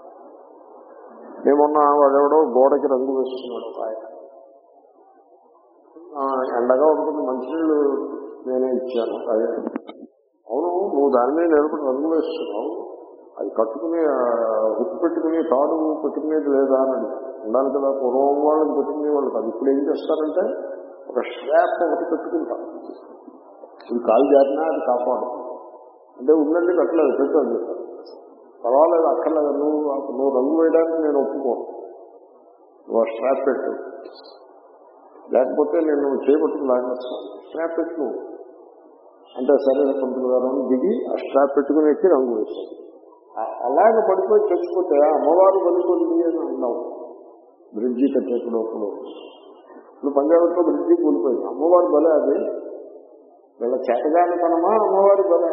ఏమన్నా వాడెవడో గోడకి రంగు వేస్తున్నాడు ఒక ఆయన ఆ, ఎండగా ఉంటుంది మంచినీళ్ళు నేనే ఇచ్చాను అదే అవును నువ్వు దాని మీద నిలబడి రంగు వేస్తున్నావు అది కట్టుకుని ఆ, హుక్కు పెట్టుకుని తాడు పెట్టుకునేది లేదా అని అడిగాను. ఉండాలి కదా పూర్వం వాళ్ళకి పెట్టుకునే వాళ్ళు కాదు ఇప్పుడు ఏం చేస్తారంటే ఒక స్ట్రాప్ ఒకటి పెట్టుకుంటారు ఇది కాలు జారినా అది కాపాడుతుంది అంటే ఉందండి కట్టలేదు పెట్టాను చెప్పారు పర్వాలేదు అక్కర్లేదు నువ్వు నువ్వు రంగు వేయడానికి నేను ఒప్పుకోను నువ్వు ఆ స్ట్రాప్ పెట్టు లేకపోతే నేను చేపట్టుకుని లాగేస్తాను స్ట్రాప్ పెట్టు నువ్వు అంటే సరే పంతులు గారు అని దిగి ఆ స్ట్రాప్ పెట్టుకుని ఎక్కి రంగు వేశాను ఆ- అలాగ పడిపోయి చచ్చిపోతే ఆ అమ్మవారు పడిపోయింది అని అన్నావు బ్రిడ్జి కట్టేప్పుడు అప్పుడు ఇప్పుడు పంజాబ్తో బ్రిడ్జి కూలిపోయింది అమ్మవారి బలే అది వీళ్ళ చేతగాని కనమా అమ్మవారి బలే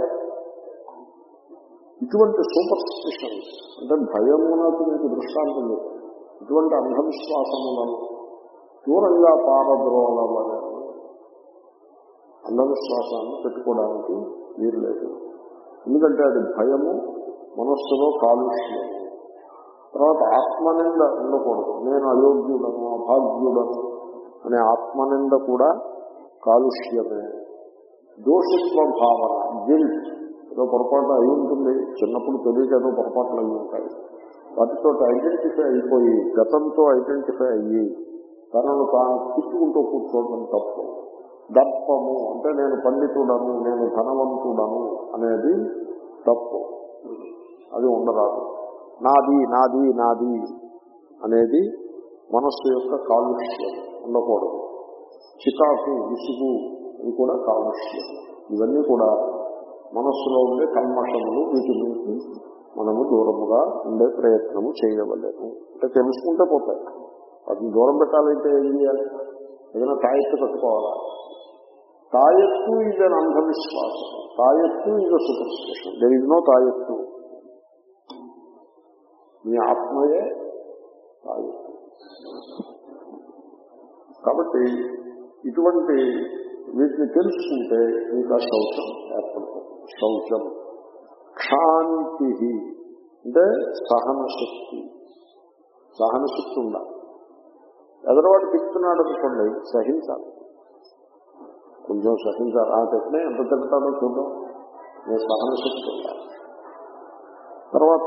ఇటువంటి సూపర్ స్టిషన్స్ అంటే భయమునకు మీకు దృష్టాంతం లేదు ఇటువంటి అంధవిశ్వాసములను దూరంగా పారద్రోలమని అంధవిశ్వాసాన్ని పెట్టుకోవడానికి వీలు లేదు ఎందుకంటే అది భయము మనస్సులో కాలుష్యం తర్వాత ఆత్మనింద ఉండకూడదు నేను అయోగ్యుడను అభాగ్యుడను అనే ఆత్మనింద కూడా కాలుష్యమే దోషిత్వ భావన గిల్ట్ ఏదో పొరపాటు అయి ఉంటుంది చిన్నప్పుడు తెలియక ఏదో పొరపాట్లు అయి ఉంటాయి వాటితో ఐడెంటిఫై అయిపోయి గతంతో ఐడెంటిఫై అయ్యి తనను తాను తిట్టుకుంటూ కూర్చోవడం తప్పు దర్పము అంటే నేను పండితుడను నేను ధనవంతుడను అనేది తప్పు అది ఉండరాదు నాది నాది నాది అనేది మనస్సు యొక్క కాలుష్యం ఉండకూడదు చికాకు విసుగు ఇది కూడా కాలుష్యం ఇవన్నీ కూడా మనస్సులో ఉండే కల్మషములు వీటి నుంచి మనము దూరముగా ఉండే ప్రయత్నము చేయవలేము అంటే తెలుసుకుంటే పోతాయి వాటిని దూరం పెట్టాలంటే ఏం చేయాలి ఏదైనా తాయెత్తు కట్టుకోవాలా తాయెత్తు ఇది అని అంధవిశ్వాసం తాయెత్తు ఇది సూపర్స్టిషన్ దెర్ ఇస్ నో తాయెత్తు మీ ఆత్మయే తాయెత్తు కాబట్టి ఇటువంటి వీటిని తెలుసుకుంటే మీకు ఆ శౌచం ఏర్పడుతుంది శౌచం క్షాంతి అంటే సహనశక్తి సహనశక్తి ఉండాలి ఎదరవాడు తిప్పుతున్నాడు అనుకోండి సహించాలి కొంచెం సహించాలి ఆ చెప్పినే ఎంత తిప్పుతాడో చూద్దాం నేను సహనశక్తి ఉండాలి తర్వాత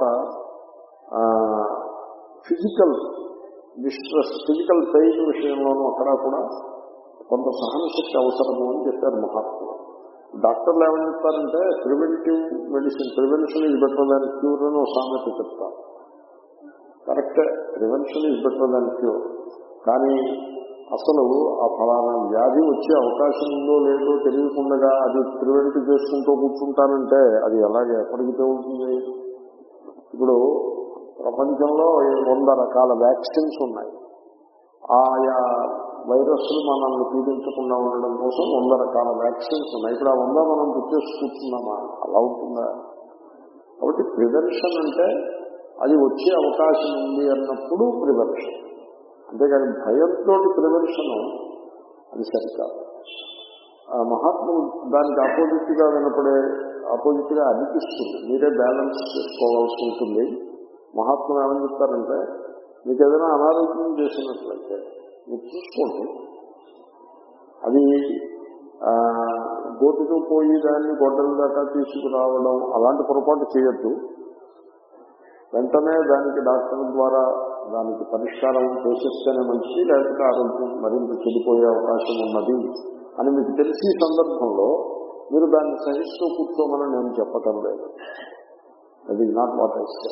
ఫిజికల్ డిస్ట్రెస్ ఫిజికల్ పెయిన్ విషయంలోనూ అక్కడ కూడా కొంత సహనశక్తి అవసరము అని చెప్పారు మహాత్ములు డాక్టర్లు ఏమని చెప్తారంటే preventive medicine prevention is better than cure అని ఒక సామెత చెప్తారు కరెక్టే prevention is better than cure కానీ అసలు ఆ ఫలానా వ్యాధి వచ్చే అవకాశం ఉందో లేదో తెలియకుండా అది ప్రివెంట్ చేసుకుంటూ కూర్చుంటానంటే అది ఎలాగే ఎప్పటికి అవుతుంది ఇప్పుడు ప్రపంచంలో వంద రకాల వ్యాక్సిన్స్ ఉన్నాయి ఆయా వైరస్లు మనల్ని పీడించకుండా ఉండడం కోసం వంద రకాల వ్యాక్సిన్స్ ఉన్నాయి ఇప్పుడు ఆ వంద మనం పుట్టేసి కూర్చున్నామా అలా ఉంటుందా కాబట్టి ప్రివెన్షన్ అంటే అది వచ్చే అవకాశం ఉంది అన్నప్పుడు ప్రివెన్షన్ అంతేగాని భయంతో ప్రివెన్షన్ అది సరికాదు ఆ మహాత్ములు దానికి ఆపోజిట్ గా వినపడే ఆపోజిట్ గా అనిపిస్తుంది మీరే బ్యాలెన్స్ చేసుకోవాల్సి ఉంటుంది మహాత్ములు ఏమని చెప్తారంటే మీకు ఏదైనా అనారోగ్యం చేసినట్లయితే మీరు చూసుకోండి అది ఆ, గోటితో పోయి దాన్ని గొడ్డల దాకా తీసుకురావడం అలాంటి పొరపాటు చేయొద్దు వెంటనే దానికి డాక్టర్ ద్వారా దానికి పరిష్కారం చేసేస్తేనే మంచిది లేకపోతే ఆరోగ్యం మరింత చెడిపోయే అవకాశం ఉన్నది అని మీకు తెలిసి సందర్భంలో మీరు దాన్ని సహిస్తూ కూర్చోమని నేను చెప్పటం లేదు అది నాట్ వాట్ ఐస్తే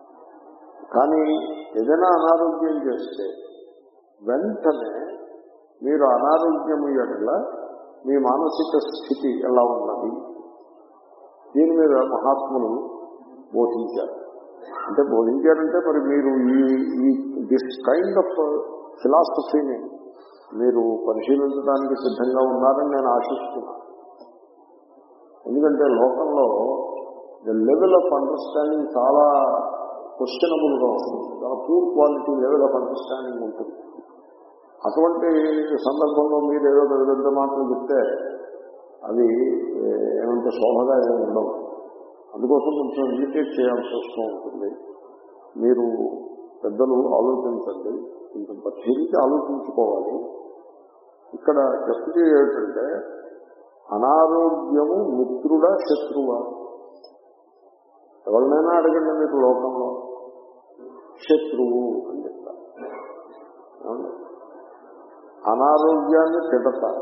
కానీ ఏదైనా అనారోగ్యం చేస్తే వెంటనే మీరు అనారోగ్యము ఎడల మీ మానసిక స్థితి ఎలా ఉన్నది దీని మీద మహాత్ములు బోధించారు అంటే బోధించారంటే మరి మీరు ఈ ఈ దిస్ కైండ్ ఆఫ్ ఫిలాసఫీని మీరు పరిశీలించడానికి సిద్ధంగా ఉన్నారని నేను ఆశిస్తున్నాను ఎందుకంటే లోకంలో ద లెవెల్ ఆఫ్ అండర్స్టాండింగ్ చాలా క్వశ్చనబుల్ గా ఉంటుంది చాలా poor quality level of understanding ఉంటుంది అటువంటి సందర్భంలో మీరు ఏదో పెద్ద పెద్ద మాటలు చెప్తే అది ఏ, ఏమంత శోభగా ఏమి ఉండవు అందుకోసం కొంచెం ఇమిటేట్ చేయాల్సి వస్తూ ఉంటుంది మీరు పెద్దలు ఆలోచించండి కొంచెం పరిశీలించి ఆలోచించుకోవాలి ఇక్కడ చెప్పేది ఏమిటంటే అనారోగ్యము మిత్రుడా శత్రువా ఎవరినైనా అడగండి మీరు లోకంలో శత్రువు అని చెప్తారు ఏమండి? అనారోగ్యాన్ని తిడతారు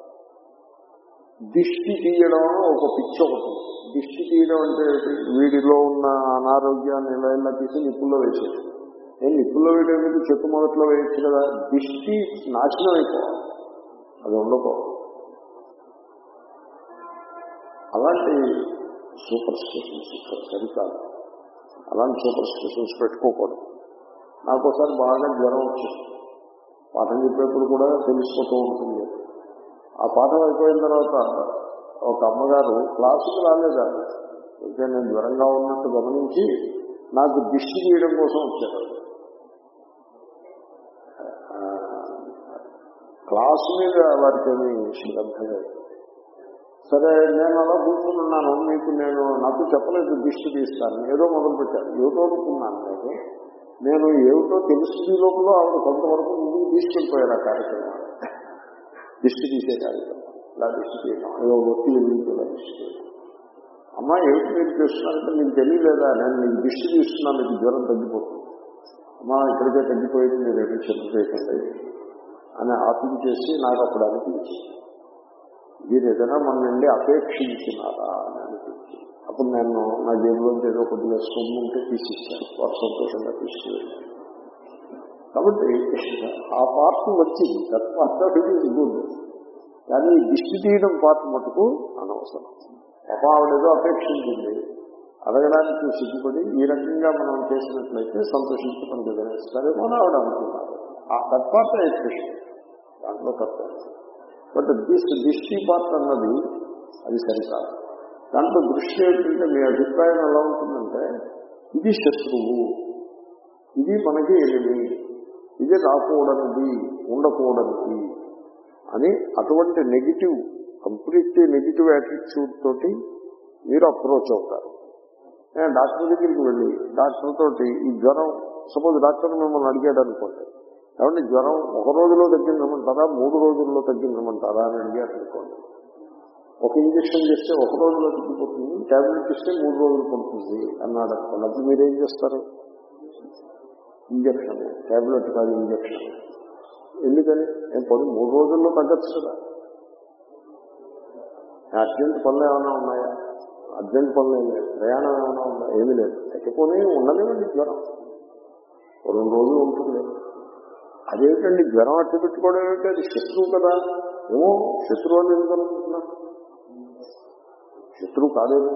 దిష్టి తీయడం అని ఒక పిచ్చి ఒకటి ఉంది. దిష్టి తీయడం అంటే ఏంటి? వీడిలో ఉన్న అనారోగ్యాన్ని ఇలా ఇలా తీసి నిప్పుల్లో వేసేది నేను నిప్పుల్లో వేయడానికి చెట్టు మొదట్లో వేయచ్చు కదా దిష్టి నాశనం అయిపోవాలి అది ఉండకూడదు అలాంటి సూపర్ స్టిషన్స్ ఇక్కడ సరికాదు అలాంటి సూపర్ స్టిషన్స్ పెట్టుకోకూడదు నాకు ఒకసారి బాగా జ్వరం వచ్చింది పాఠం చెప్పేప్పుడు కూడా తెలిసిపోతూ ఉంటుంది ఆ పాఠం అయిపోయిన తర్వాత ఒక అమ్మగారు క్లాసుకు రాలేదా అయితే నేను జ్వరంగా ఉన్నట్టు గమనించి నాకు దిష్టి తీయడం కోసం వచ్చారు ఆ, క్లాసు మీద వారికి ఏమీ శ్రద్ధ లేదు సరే నేను అలా కూర్చున్నాను మీకు నేను నాకు చెప్పలేదు దిష్టి తీస్తాను ఏదో మొదలు పెట్టాను ఏదో అనుకున్నాను నేను నేను ఏమిటో తెలుసుకునే లోపల ఆవిడ కొంతవరకు ముందుకు తీసుకెళ్ళిపోయారు ఆ కార్యక్రమం దిష్టి తీసే కార్యక్రమం ఇలా దిష్టి తీయడం ఏదో ఒత్తి వెలిగించి ఇలా దిష్టి తీయడం అమ్మా ఏమిటి మీరు చేస్తున్నారంటే మీకు తెలియలేదా నేను మీకు దిష్టి తీస్తున్నాను మీకు జ్వరం తగ్గిపోతుంది అమ్మా ఇక్కడికే తగ్గిపోయింది మీరు ఏమీ చెప్పు చేయకండి అని ఆపించేసి నాకు అప్పుడు అనిపించింది మీరు ఏదైనా మన నుండి అపేక్షించినారా అని అనిపించింది అప్పుడు నేను నా జేబులోంచి ఏదో కొద్దిగా సొమ్ము ఉంటే తీసిచ్చాను వారు సంతోషంగా తీసుకువెళ్ళాను కాబట్టి ఆ పార్ట్ వచ్చింది దట్ గుడ్ కానీ ఈ దిష్టి తీయడం పార్ట్ మటుకు అనవసరం పాప ఆవిడేదో అపేక్షించింది అడగడానికి సిగ్గుపడి ఈ రకంగా మనం చేసినట్లయితే సంతోషించి మనకు ఎదురేస్తారేమో అని ఆవిడ అనుకున్నారు ఆ దట్ పార్ట్ ఎక్స్ప్రెషన్ దాంట్లో తప్ప బట్ దిస్ దిష్టి పార్ట్ అన్నది అది సరికాదు దాంట్లో దృష్టి ఏంటంటే మీ అభిప్రాయం ఎలా ఉంటుందంటే ఇది శత్రువు ఇది మనకి ఎనిమి ఇది రాకూడనిది ఉండకూడనిది అని అటువంటి నెగిటివ్ కంప్లీట్ నెగిటివ్ యాటిట్యూడ్ తోటి మీరు అప్రోచ్ అవుతారు నేను డాక్టర్ దగ్గరికి వెళ్ళి డాక్టర్ తోటి ఈ జ్వరం సపోజ్ డాక్టర్ మిమ్మల్ని అడిగాడు అనుకోండి కాబట్టి జ్వరం ఒక రోజులో తగ్గించమంటారా మూడు రోజుల్లో తగ్గించమంటారా అని అడిగారు అనుకోండి ఒక ఇంజక్షన్ చేస్తే ఒక రోజులో తగ్గిపోతుంది ట్యాబ్లెట్ ఇస్తే మూడు రోజులు పడుతుంది అన్నాడు అనుకోండి అప్పుడు మీరేం చేస్తారు ఇంజక్షన్ ట్యాబ్లెట్ కాదు ఇంజక్షన్ ఎందుకని నేను పని మూడు రోజుల్లో తగ్గచ్చు కదా అర్జెంట్ పనులు ఏమైనా ఉన్నాయా అర్జెంట్ పనులు ఏం లేదు ప్రయాణం ఏమైనా ఉందా ఏమీ లేదు తగ్గిపోయి ఉండలేదండి జ్వరం ఓ రెండు రోజులు ఉంటుంది అదేమిటండి జ్వరం అట్టు పెట్టుకోవడం ఏమిటి అది శత్రువు కదా ఏమో శత్రువు అని ఎందుకు అనుకుంటున్నా శత్రువు కాదేమో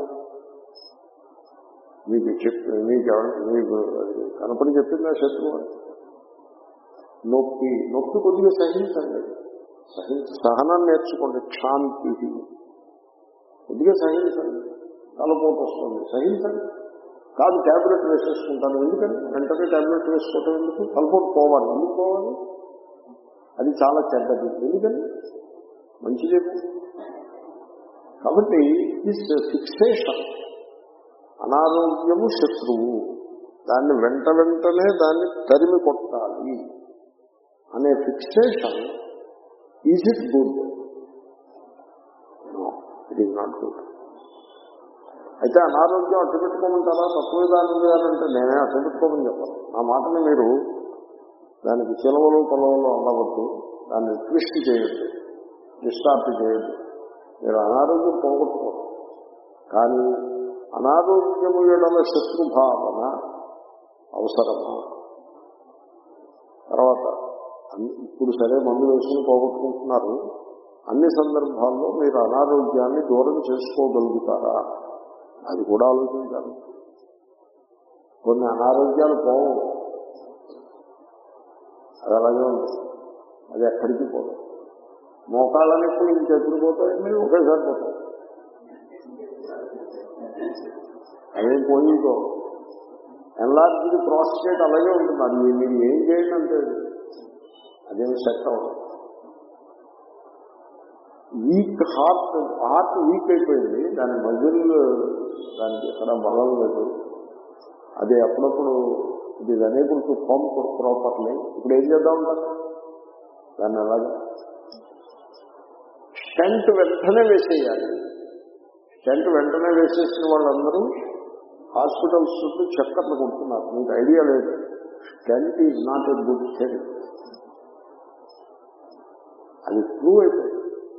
మీకు చెప్ మీకు ఎవరు- మీకు అది కనపడి చెప్పిందా శత్రువు అని నొప్పి నొప్పి కొద్దిగా సహించండి సహించ సహనాన్ని నేర్చుకోండి క్షాంతి కొద్దిగా సహించండి తలపోటు వస్తుంది సహించండి కాదు ట్యాబ్లెట్ వేసేసుకుంటాను ఎందుకని వెంటనే ట్యాబ్లెట్ వేసుకోవటం ఎందుకు తలపోటు పోవాలి ఎందుకు పోవాలి అది చాలా చెడ్డది ఎందుకని మంచిదే కాబట్టి దిస్ ఫిక్సేషన్ అనారోగ్యము శత్రువు దాన్ని వెంట వెంటనే దాన్ని తరిమి కొట్టాలి అనే fixation is it good it is not good అయితే అనారోగ్యం అడ్డు పెట్టుకోమంటారా తక్కువ విధానం చేయాలంటే నేనే అడ్డు పెట్టుకోమని చెప్పాను నా మాటని మీరు దానికి చిలవలు పొలవలు అవ్వవద్దు దాన్ని ట్విస్ట్ చేయొద్దు డిస్టార్ట్ చేయొద్దు మీరు అనారోగ్యం పోగొట్టుకోరు కానీ అనారోగ్యము ఎడల శత్రుభావన అవసరమా తర్వాత అన్ని- ఇప్పుడు సరే మందు వేసుకుని పోగొట్టుకుంటున్నారు అన్ని సందర్భాల్లో మీరు అనారోగ్యాన్ని దూరం చేసుకోగలుగుతారా అది కూడా ఆలోచించాలి కొన్ని అనారోగ్యాలు పోవు అది అలాగే ఉంది అది ఎక్కడికి పోదు మోకాళ్ళని ఇప్పుడు ఇంకెప్పుడు పోతాయండి ఒకేసారి పోతాయి అదేం పోయిందో ఎన్లార్జ్డ్ ప్రాస్టేట్ అలాగే ఉంటుంది అది మీరు ఏం చేయండి అంటే అదేం సెట్ అవ్వదు వీక్ హార్ట్ హార్ట్ వీక్ అయిపోయింది దాని మజిల్ దానికి ఎక్కడ బలం లేదు అది అప్పుడప్పుడు ఇది అనేబుల్ టు పంప్ ప్రాపర్లీ ఇప్పుడు ఏం చేద్దాం ఉంటారు దాన్ని అలాగే స్టెంట్ వెంటనే వేసేయాలి స్టెంట్ వెంటనే వేసేసిన వాళ్ళందరూ హాస్పిటల్స్ చుట్టూ చక్కర్లు కొడుతున్నారు మీకు ఐడియా లేదు stent is not a good thing అది ప్రూవ్ అయిపోయింది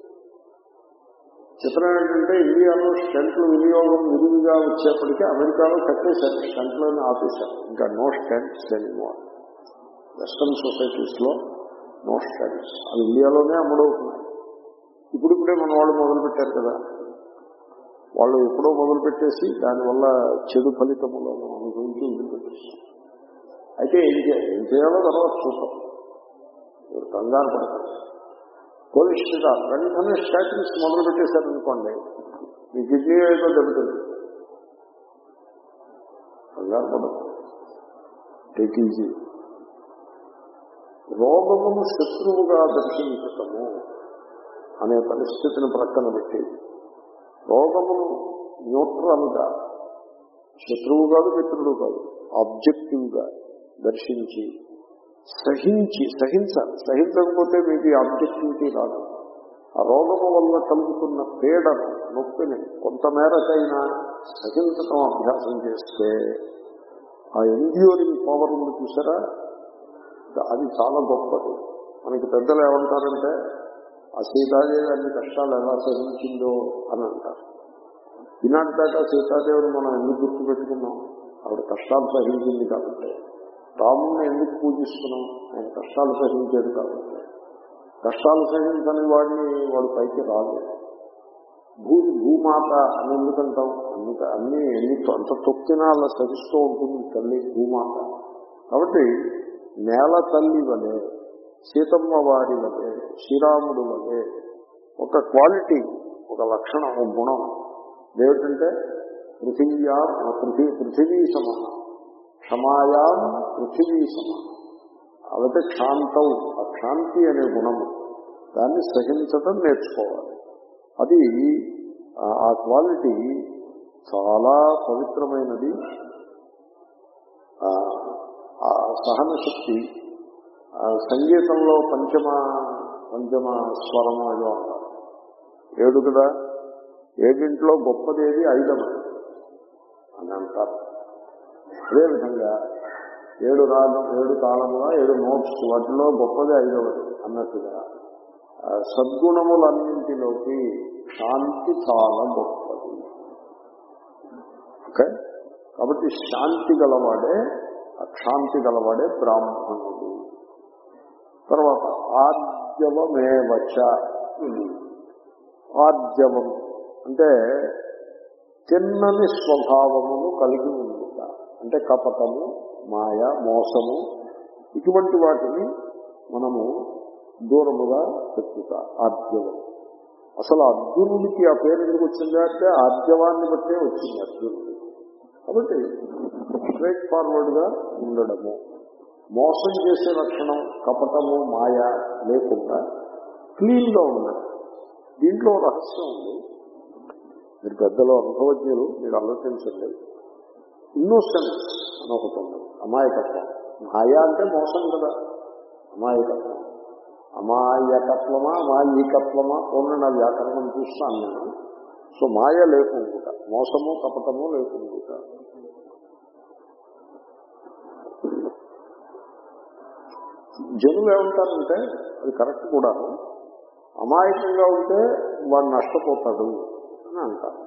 చిత్రం ఏంటంటే ఇండియాలో స్టెంట్లు వినియోగం విరివిగా వచ్చేప్పటికీ అమెరికాలో కట్టేశారు స్టెంట్లోనే ఆపేశారు ఇంకా no stents anymore western societies లో నో స్టెంట్స్ అవి ఇండియాలోనే అమ్ముడవుతున్నాయి ఇప్పుడిప్పుడే మన వాళ్ళు మొదలు పెట్టారు కదా వాళ్ళు ఎప్పుడో మొదలు పెట్టేసి దానివల్ల చెడు ఫలితములను అనుభవించి వదిలిపెట్టేస్తారు అయితే ఏం చేయాలి ఏం చేయాలో తర్వాత చూద్దాం మీరు కంగారు పడతారు పోలీసుగా వెంటనే స్టాటిన్స్ మొదలు పెట్టేశారనుకోండి మీ కిడ్నీ ఏదో దెబ్బతింది కంగారు పడదు టేక్ ఈజీ రోగమును శత్రువుగా దర్శించటము అనే పరిస్థితిని ప్రక్కన పెట్టి రోగమును న్యూట్రల్ గా శత్రువు కాదు మిత్రుడు కాదు ఆబ్జెక్టివ్ గా దర్శించి సహించి సహించాలి సహించకపోతే మీకు ఈ ఆబ్జెక్టివిటీ రాదు ఆ రోగము వల్ల కలుగుతున్న పీడను నొప్పిని కొంతమేరకైనా సహించటం అభ్యాసం చేస్తే ఆ ఎండ్యూరింగ్ పవర్ ఉంది చూసారా అది చాలా గొప్పది మనకి పెద్దలు ఏమంటారంటే ఆ సీతాదేవి అన్ని కష్టాలు ఎలా సహించిందో అని అంటారు ఈనాటి దాకా సీతాదేవిని మనం ఎందుకు గుర్తు పెట్టుకున్నాం ఆవిడ కష్టాలు సహించింది కాబట్టి రాముని ఎందుకు పూజిస్తున్నాం ఆయన కష్టాలు సహించేది కాబట్టి కష్టాలు సహించని వాడిని వాడు పైకి రాలేదు భూ భూమాత అని ఎందుకంటాం అందుక అన్ని ఎన్ని అంత తొక్కినా అలా సహిస్తూ ఉంటుంది తల్లి భూమాత కాబట్టి నేల తల్లి వలె సీతమ్మ వారి వలె శ్రీరాముడు వలె ఒక క్వాలిటీ ఒక లక్షణం ఒక గుణం ఏమిటంటే పృథివ్యా పృథి పృథివీ సమానం క్షమాయాం పృథివీ సమానం అలాగే క్షాంతం ఆ క్షాంతి అనే గుణము దాన్ని సహించటం నేర్చుకోవాలి అది ఆ- ఆ క్వాలిటీ చాలా పవిత్రమైనది ఆ- ఆ సహన శక్తి ఆ సంగీతంలో పంచమ పంచమ స్వరము ఏదో అంటారు ఏడు కదా ఏడింట్లో గొప్పదేది ఐదవది అని అంటారు అదేవిధంగా ఏడు రాగం ఏడు తాళముల ఏడు నోట్స్ వాటిలో గొప్పది ఐదవది అన్నట్టుగా ఆ సద్గుణములన్నింటిలోకి శాంతి చాలా గొప్పది ఓకే కాబట్టి శాంతి గలవాడే అక్షాంతి గలవాడే బ్రాహ్మణుడు తర్వాత ఆర్జవమేవచ ఆర్జవం అంటే తిన్నని స్వభావమును కలిగి ఉండుట అంటే కపటము మాయ మోసము ఇటువంటి వాటిని మనము దూరముగా పెట్టుట ఆర్జవం అసలు అర్జునుడికి ఆ పేరు ఎందుకు వచ్చింది అంటే ఆర్జవాన్ని బట్టే వచ్చింది అర్జునుడు కాబట్టి స్ట్రైట్ ఫార్వర్డ్ గా ఉండడము మోసం చేసే లక్షణం కపటము మాయ లేకుండా క్లీన్ గా ఉండడం దీంట్లో రహస్యం ఉంది మీరు పెద్దలు అనుభవజ్ఞులు మీరు ఆలోచించండి ఇన్నోసెన్స్ అని ఒకటి ఉంది అమాయకత్వం మాయ అంటే మోసం కదా అమాయకత్వం అమాయకత్వమా అమాయకత్వమా పూర్ణ నా వ్యాకరణం చూస్తాను నేను సో మాయ లేకుండా మోసము కపటము లేకుండా జనులు ఏమంటారంటే అది కరెక్ట్ కూడా అమాయకంగా ఉంటే వాడు నష్టపోతాడు అని అంటారు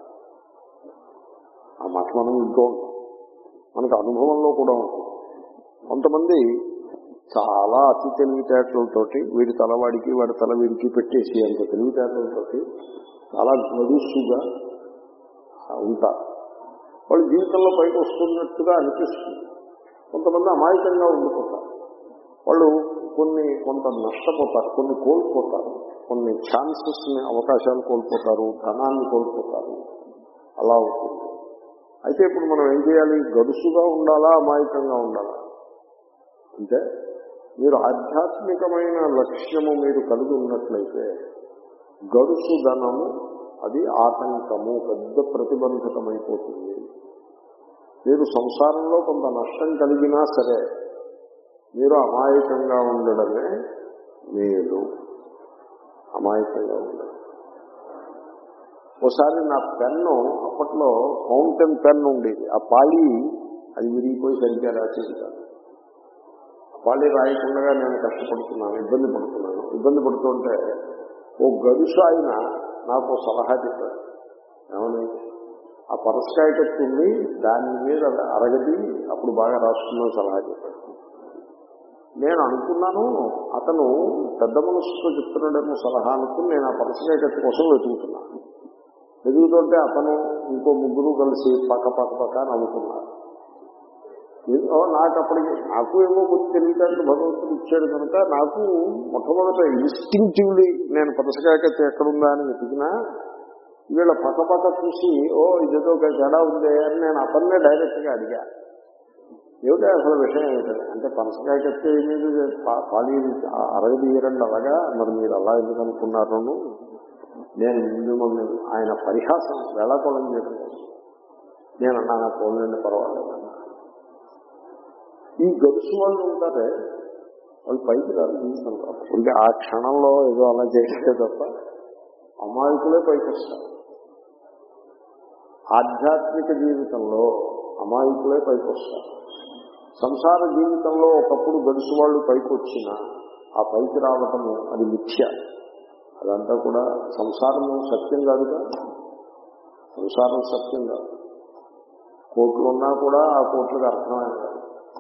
ఆ మాట మనం ఇంకో ఉంటాం మనకు అనుభవంలో కూడా ఉంటుంది కొంతమంది చాలా అతి తెలివితేటలతోటి వీడి తల వాడికి వాడి తల వీడికి పెట్టేసి అంత తెలివితేటలతోటి చాలా గడుసుగా ఉంటారు వాళ్ళు జీవితంలో పైకి వస్తున్నట్టుగా అనిపిస్తుంది కొంతమంది అమాయకంగా ఉండిపోతారు వాళ్ళు కొన్ని కొంత నష్టపోతారు కొన్ని కోల్పోతారు కొన్ని ఛాన్సెస్ ని అవకాశాలు కోల్పోతారు ధనాన్ని కోల్పోతారు అలా అవుతుంది అయితే ఇప్పుడు మనం ఏం చేయాలి గడుసుగా ఉండాలా అమాయకంగా ఉండాలా అంటే మీరు ఆధ్యాత్మికమైన లక్ష్యము మీరు కలిగి ఉన్నట్లయితే గడుసు ధనము అది ఆటంకము పెద్ద ప్రతిబంధకమైపోతుంది మీరు సంసారంలో కొంత నష్టం కలిగినా సరే మీరు అమాయకంగా ఉండడమే మేలు అమాయకంగా ఉండడం ఒకసారి నా పెన్ను అప్పట్లో ఫౌంటైన్ పెన్ ఉండేది ఆ పాళి అది విరిగిపోయి సరిగ్గా రాసేది కాదు ఆ పాళి రాయకుండా నేను కష్టపడుతున్నాను ఇబ్బంది పడుతున్నాను ఇబ్బంది పడుతుంటే ఓ గడుసు ఆయన నాకు ఓ సలహా చెప్పారు ఏమని ఆ పరస్కాయ కట్టుంది దాని మీద అరగది అప్పుడు బాగా రాస్తుందని సలహా చెప్పాడు నేను అనుకున్నాను అతను పెద్ద మనసుతో చెప్తున్నాడేమో సలహా అనుకుని నేను ఆ పరస్కాయ కట్టు కోసం వెతుకుతున్నాను వెతుకుతుంటే అతను ఇంకో ముగ్గురు కలిసి పక్క పక్క పక్క నవ్వుకున్నారు ఏదో నాకు అప్పటికి నాకు ఏమో కొద్ది తెలివితేటలు భగవంతుడు ఇచ్చాడు కనుక నాకు మొట్టమొదట ఇన్స్టింక్టివ్లీ నేను పరసకాయకత్తి ఎక్కడుందా అని వెతికినా వీళ్ళ పక్క పక్క చూసి ఓ ఇదేదో ఒక తేడా ఉందే అని నేను అతన్నే డైరెక్ట్ గా అడిగా ఏమిటో అసలు విషయం ఏమిటంటే అంటే పనసకాయకత్తి మీద పాలి అరగదీయరండి అలాగా మరి మీరు అలా ఎందుకు అనుకున్నారు నేను మిమ్మల్ని ఆయన పరిహాసం వేళాకోళం చేయడం నేను అన్నా పోలండి పర్వాలేదు ఈ గడుసు వాళ్ళు ఉంటారే వాళ్ళు పైకి రాదు జీవితం అంటే ఆ క్షణంలో ఏదో అలా చేస్తే తప్ప అమాయకులే పైకి వస్తారు ఆధ్యాత్మిక జీవితంలో అమాయకులే పైకి వస్తారు సంసార జీవితంలో ఒకప్పుడు గడుసు వాళ్ళు పైకి వచ్చిన ఆ పైకి రావటము అది మిథ్య అదంతా కూడా సంసారము సత్యం కాదుగా సంసారం సత్యం కాదు కోట్లు ఉన్నా కూడా ఆ కోట్లకు అర్థమే కాదు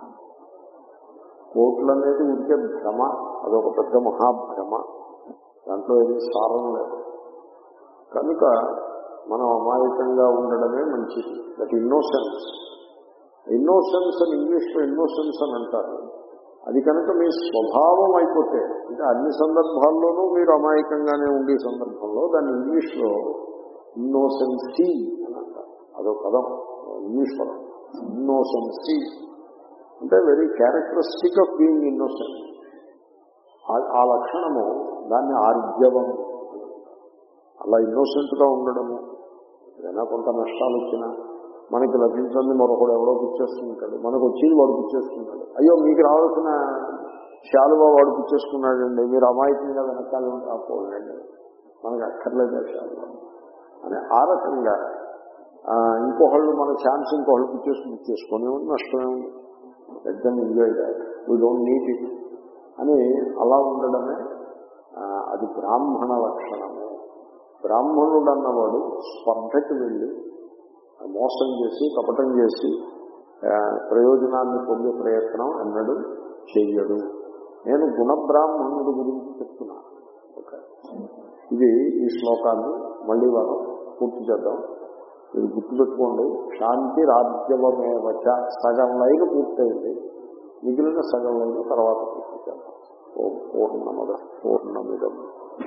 కోట్లు అనేది ఉంటే భ్రమ అదొక పెద్ద మహాభ్రమ దాంట్లో ఏది సారం లేదు కనుక మనం అమాయకంగా ఉండడమే మంచిది దట్ ఇన్నోసెన్స్ ఇన్నోసెన్స్ అని ఇంగ్లీష్లో ఇన్నోసెన్స్ అని అంటారు అది కనుక మీ స్వభావం అయిపోతే అంటే అన్ని సందర్భాల్లోనూ మీరు అమాయకంగానే ఉండే సందర్భంలో దాన్ని ఇంగ్లీష్లో ఇన్నోసెన్సీ అని అంటారు అదో పదం ఇంగ్లీష్ పదం ఇన్నోసెన్సీ అంటే very characteristic of being innocent ఆ లక్షణము దాన్ని ఆర్జవం అలా ఇన్నోసెంట్ గా ఉండడము ఏదైనా కొంత నష్టాలు వచ్చినా మనకి లభించింది మరొకడు ఎవడో పుచ్చేస్తుంటాడు మనకు వచ్చేది వాడు పుచ్చేస్తున్నాడు అయ్యో మీకు రావాల్సిన శాలువా వాడు పుచ్చేసుకున్నాడండి మీరు అమాయకంగా వెనకాల పోలండి మనకు అక్కర్లేదు శాలువా అని ఆ రకంగా ఇంకొకళ్ళు మన ఛాన్స్ ఇంకొకళ్ళు పుచ్చేసుకుని పుచ్చేసుకొని నష్టమే ఉంది పెద్ద enjoy we don't need it అని అలా ఉండడమే అది బ్రాహ్మణ లక్షణము బ్రాహ్మణుడు అన్నవాడు స్పర్ధకి వెళ్ళి మోసం చేసి కపటం చేసి ప్రయోజనాన్ని పొందే ప్రయత్నం అన్నడు చెయ్యడు నేను గుణబ్రాహ్మణుడి గురించి చెప్తున్నా ఓకే ఇది ఈ శ్లోకాన్ని మళ్ళీ మనం పూర్తి చేద్దాం ఇది గుర్తుపెట్టుకోండి శాంతి రాజ్యవమేవచ సగం లైన్ పూర్తయింది మిగిలిన సగం లైన్ తర్వాత పూర్తి చేద్దాం ఓం పూర్ణమద పూర్ణమిదం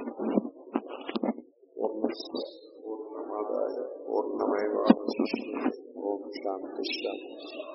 పూర్ణస్య పూర్ణమాదాయ పూర్ణమేవ ఓం శాంతి శాంతి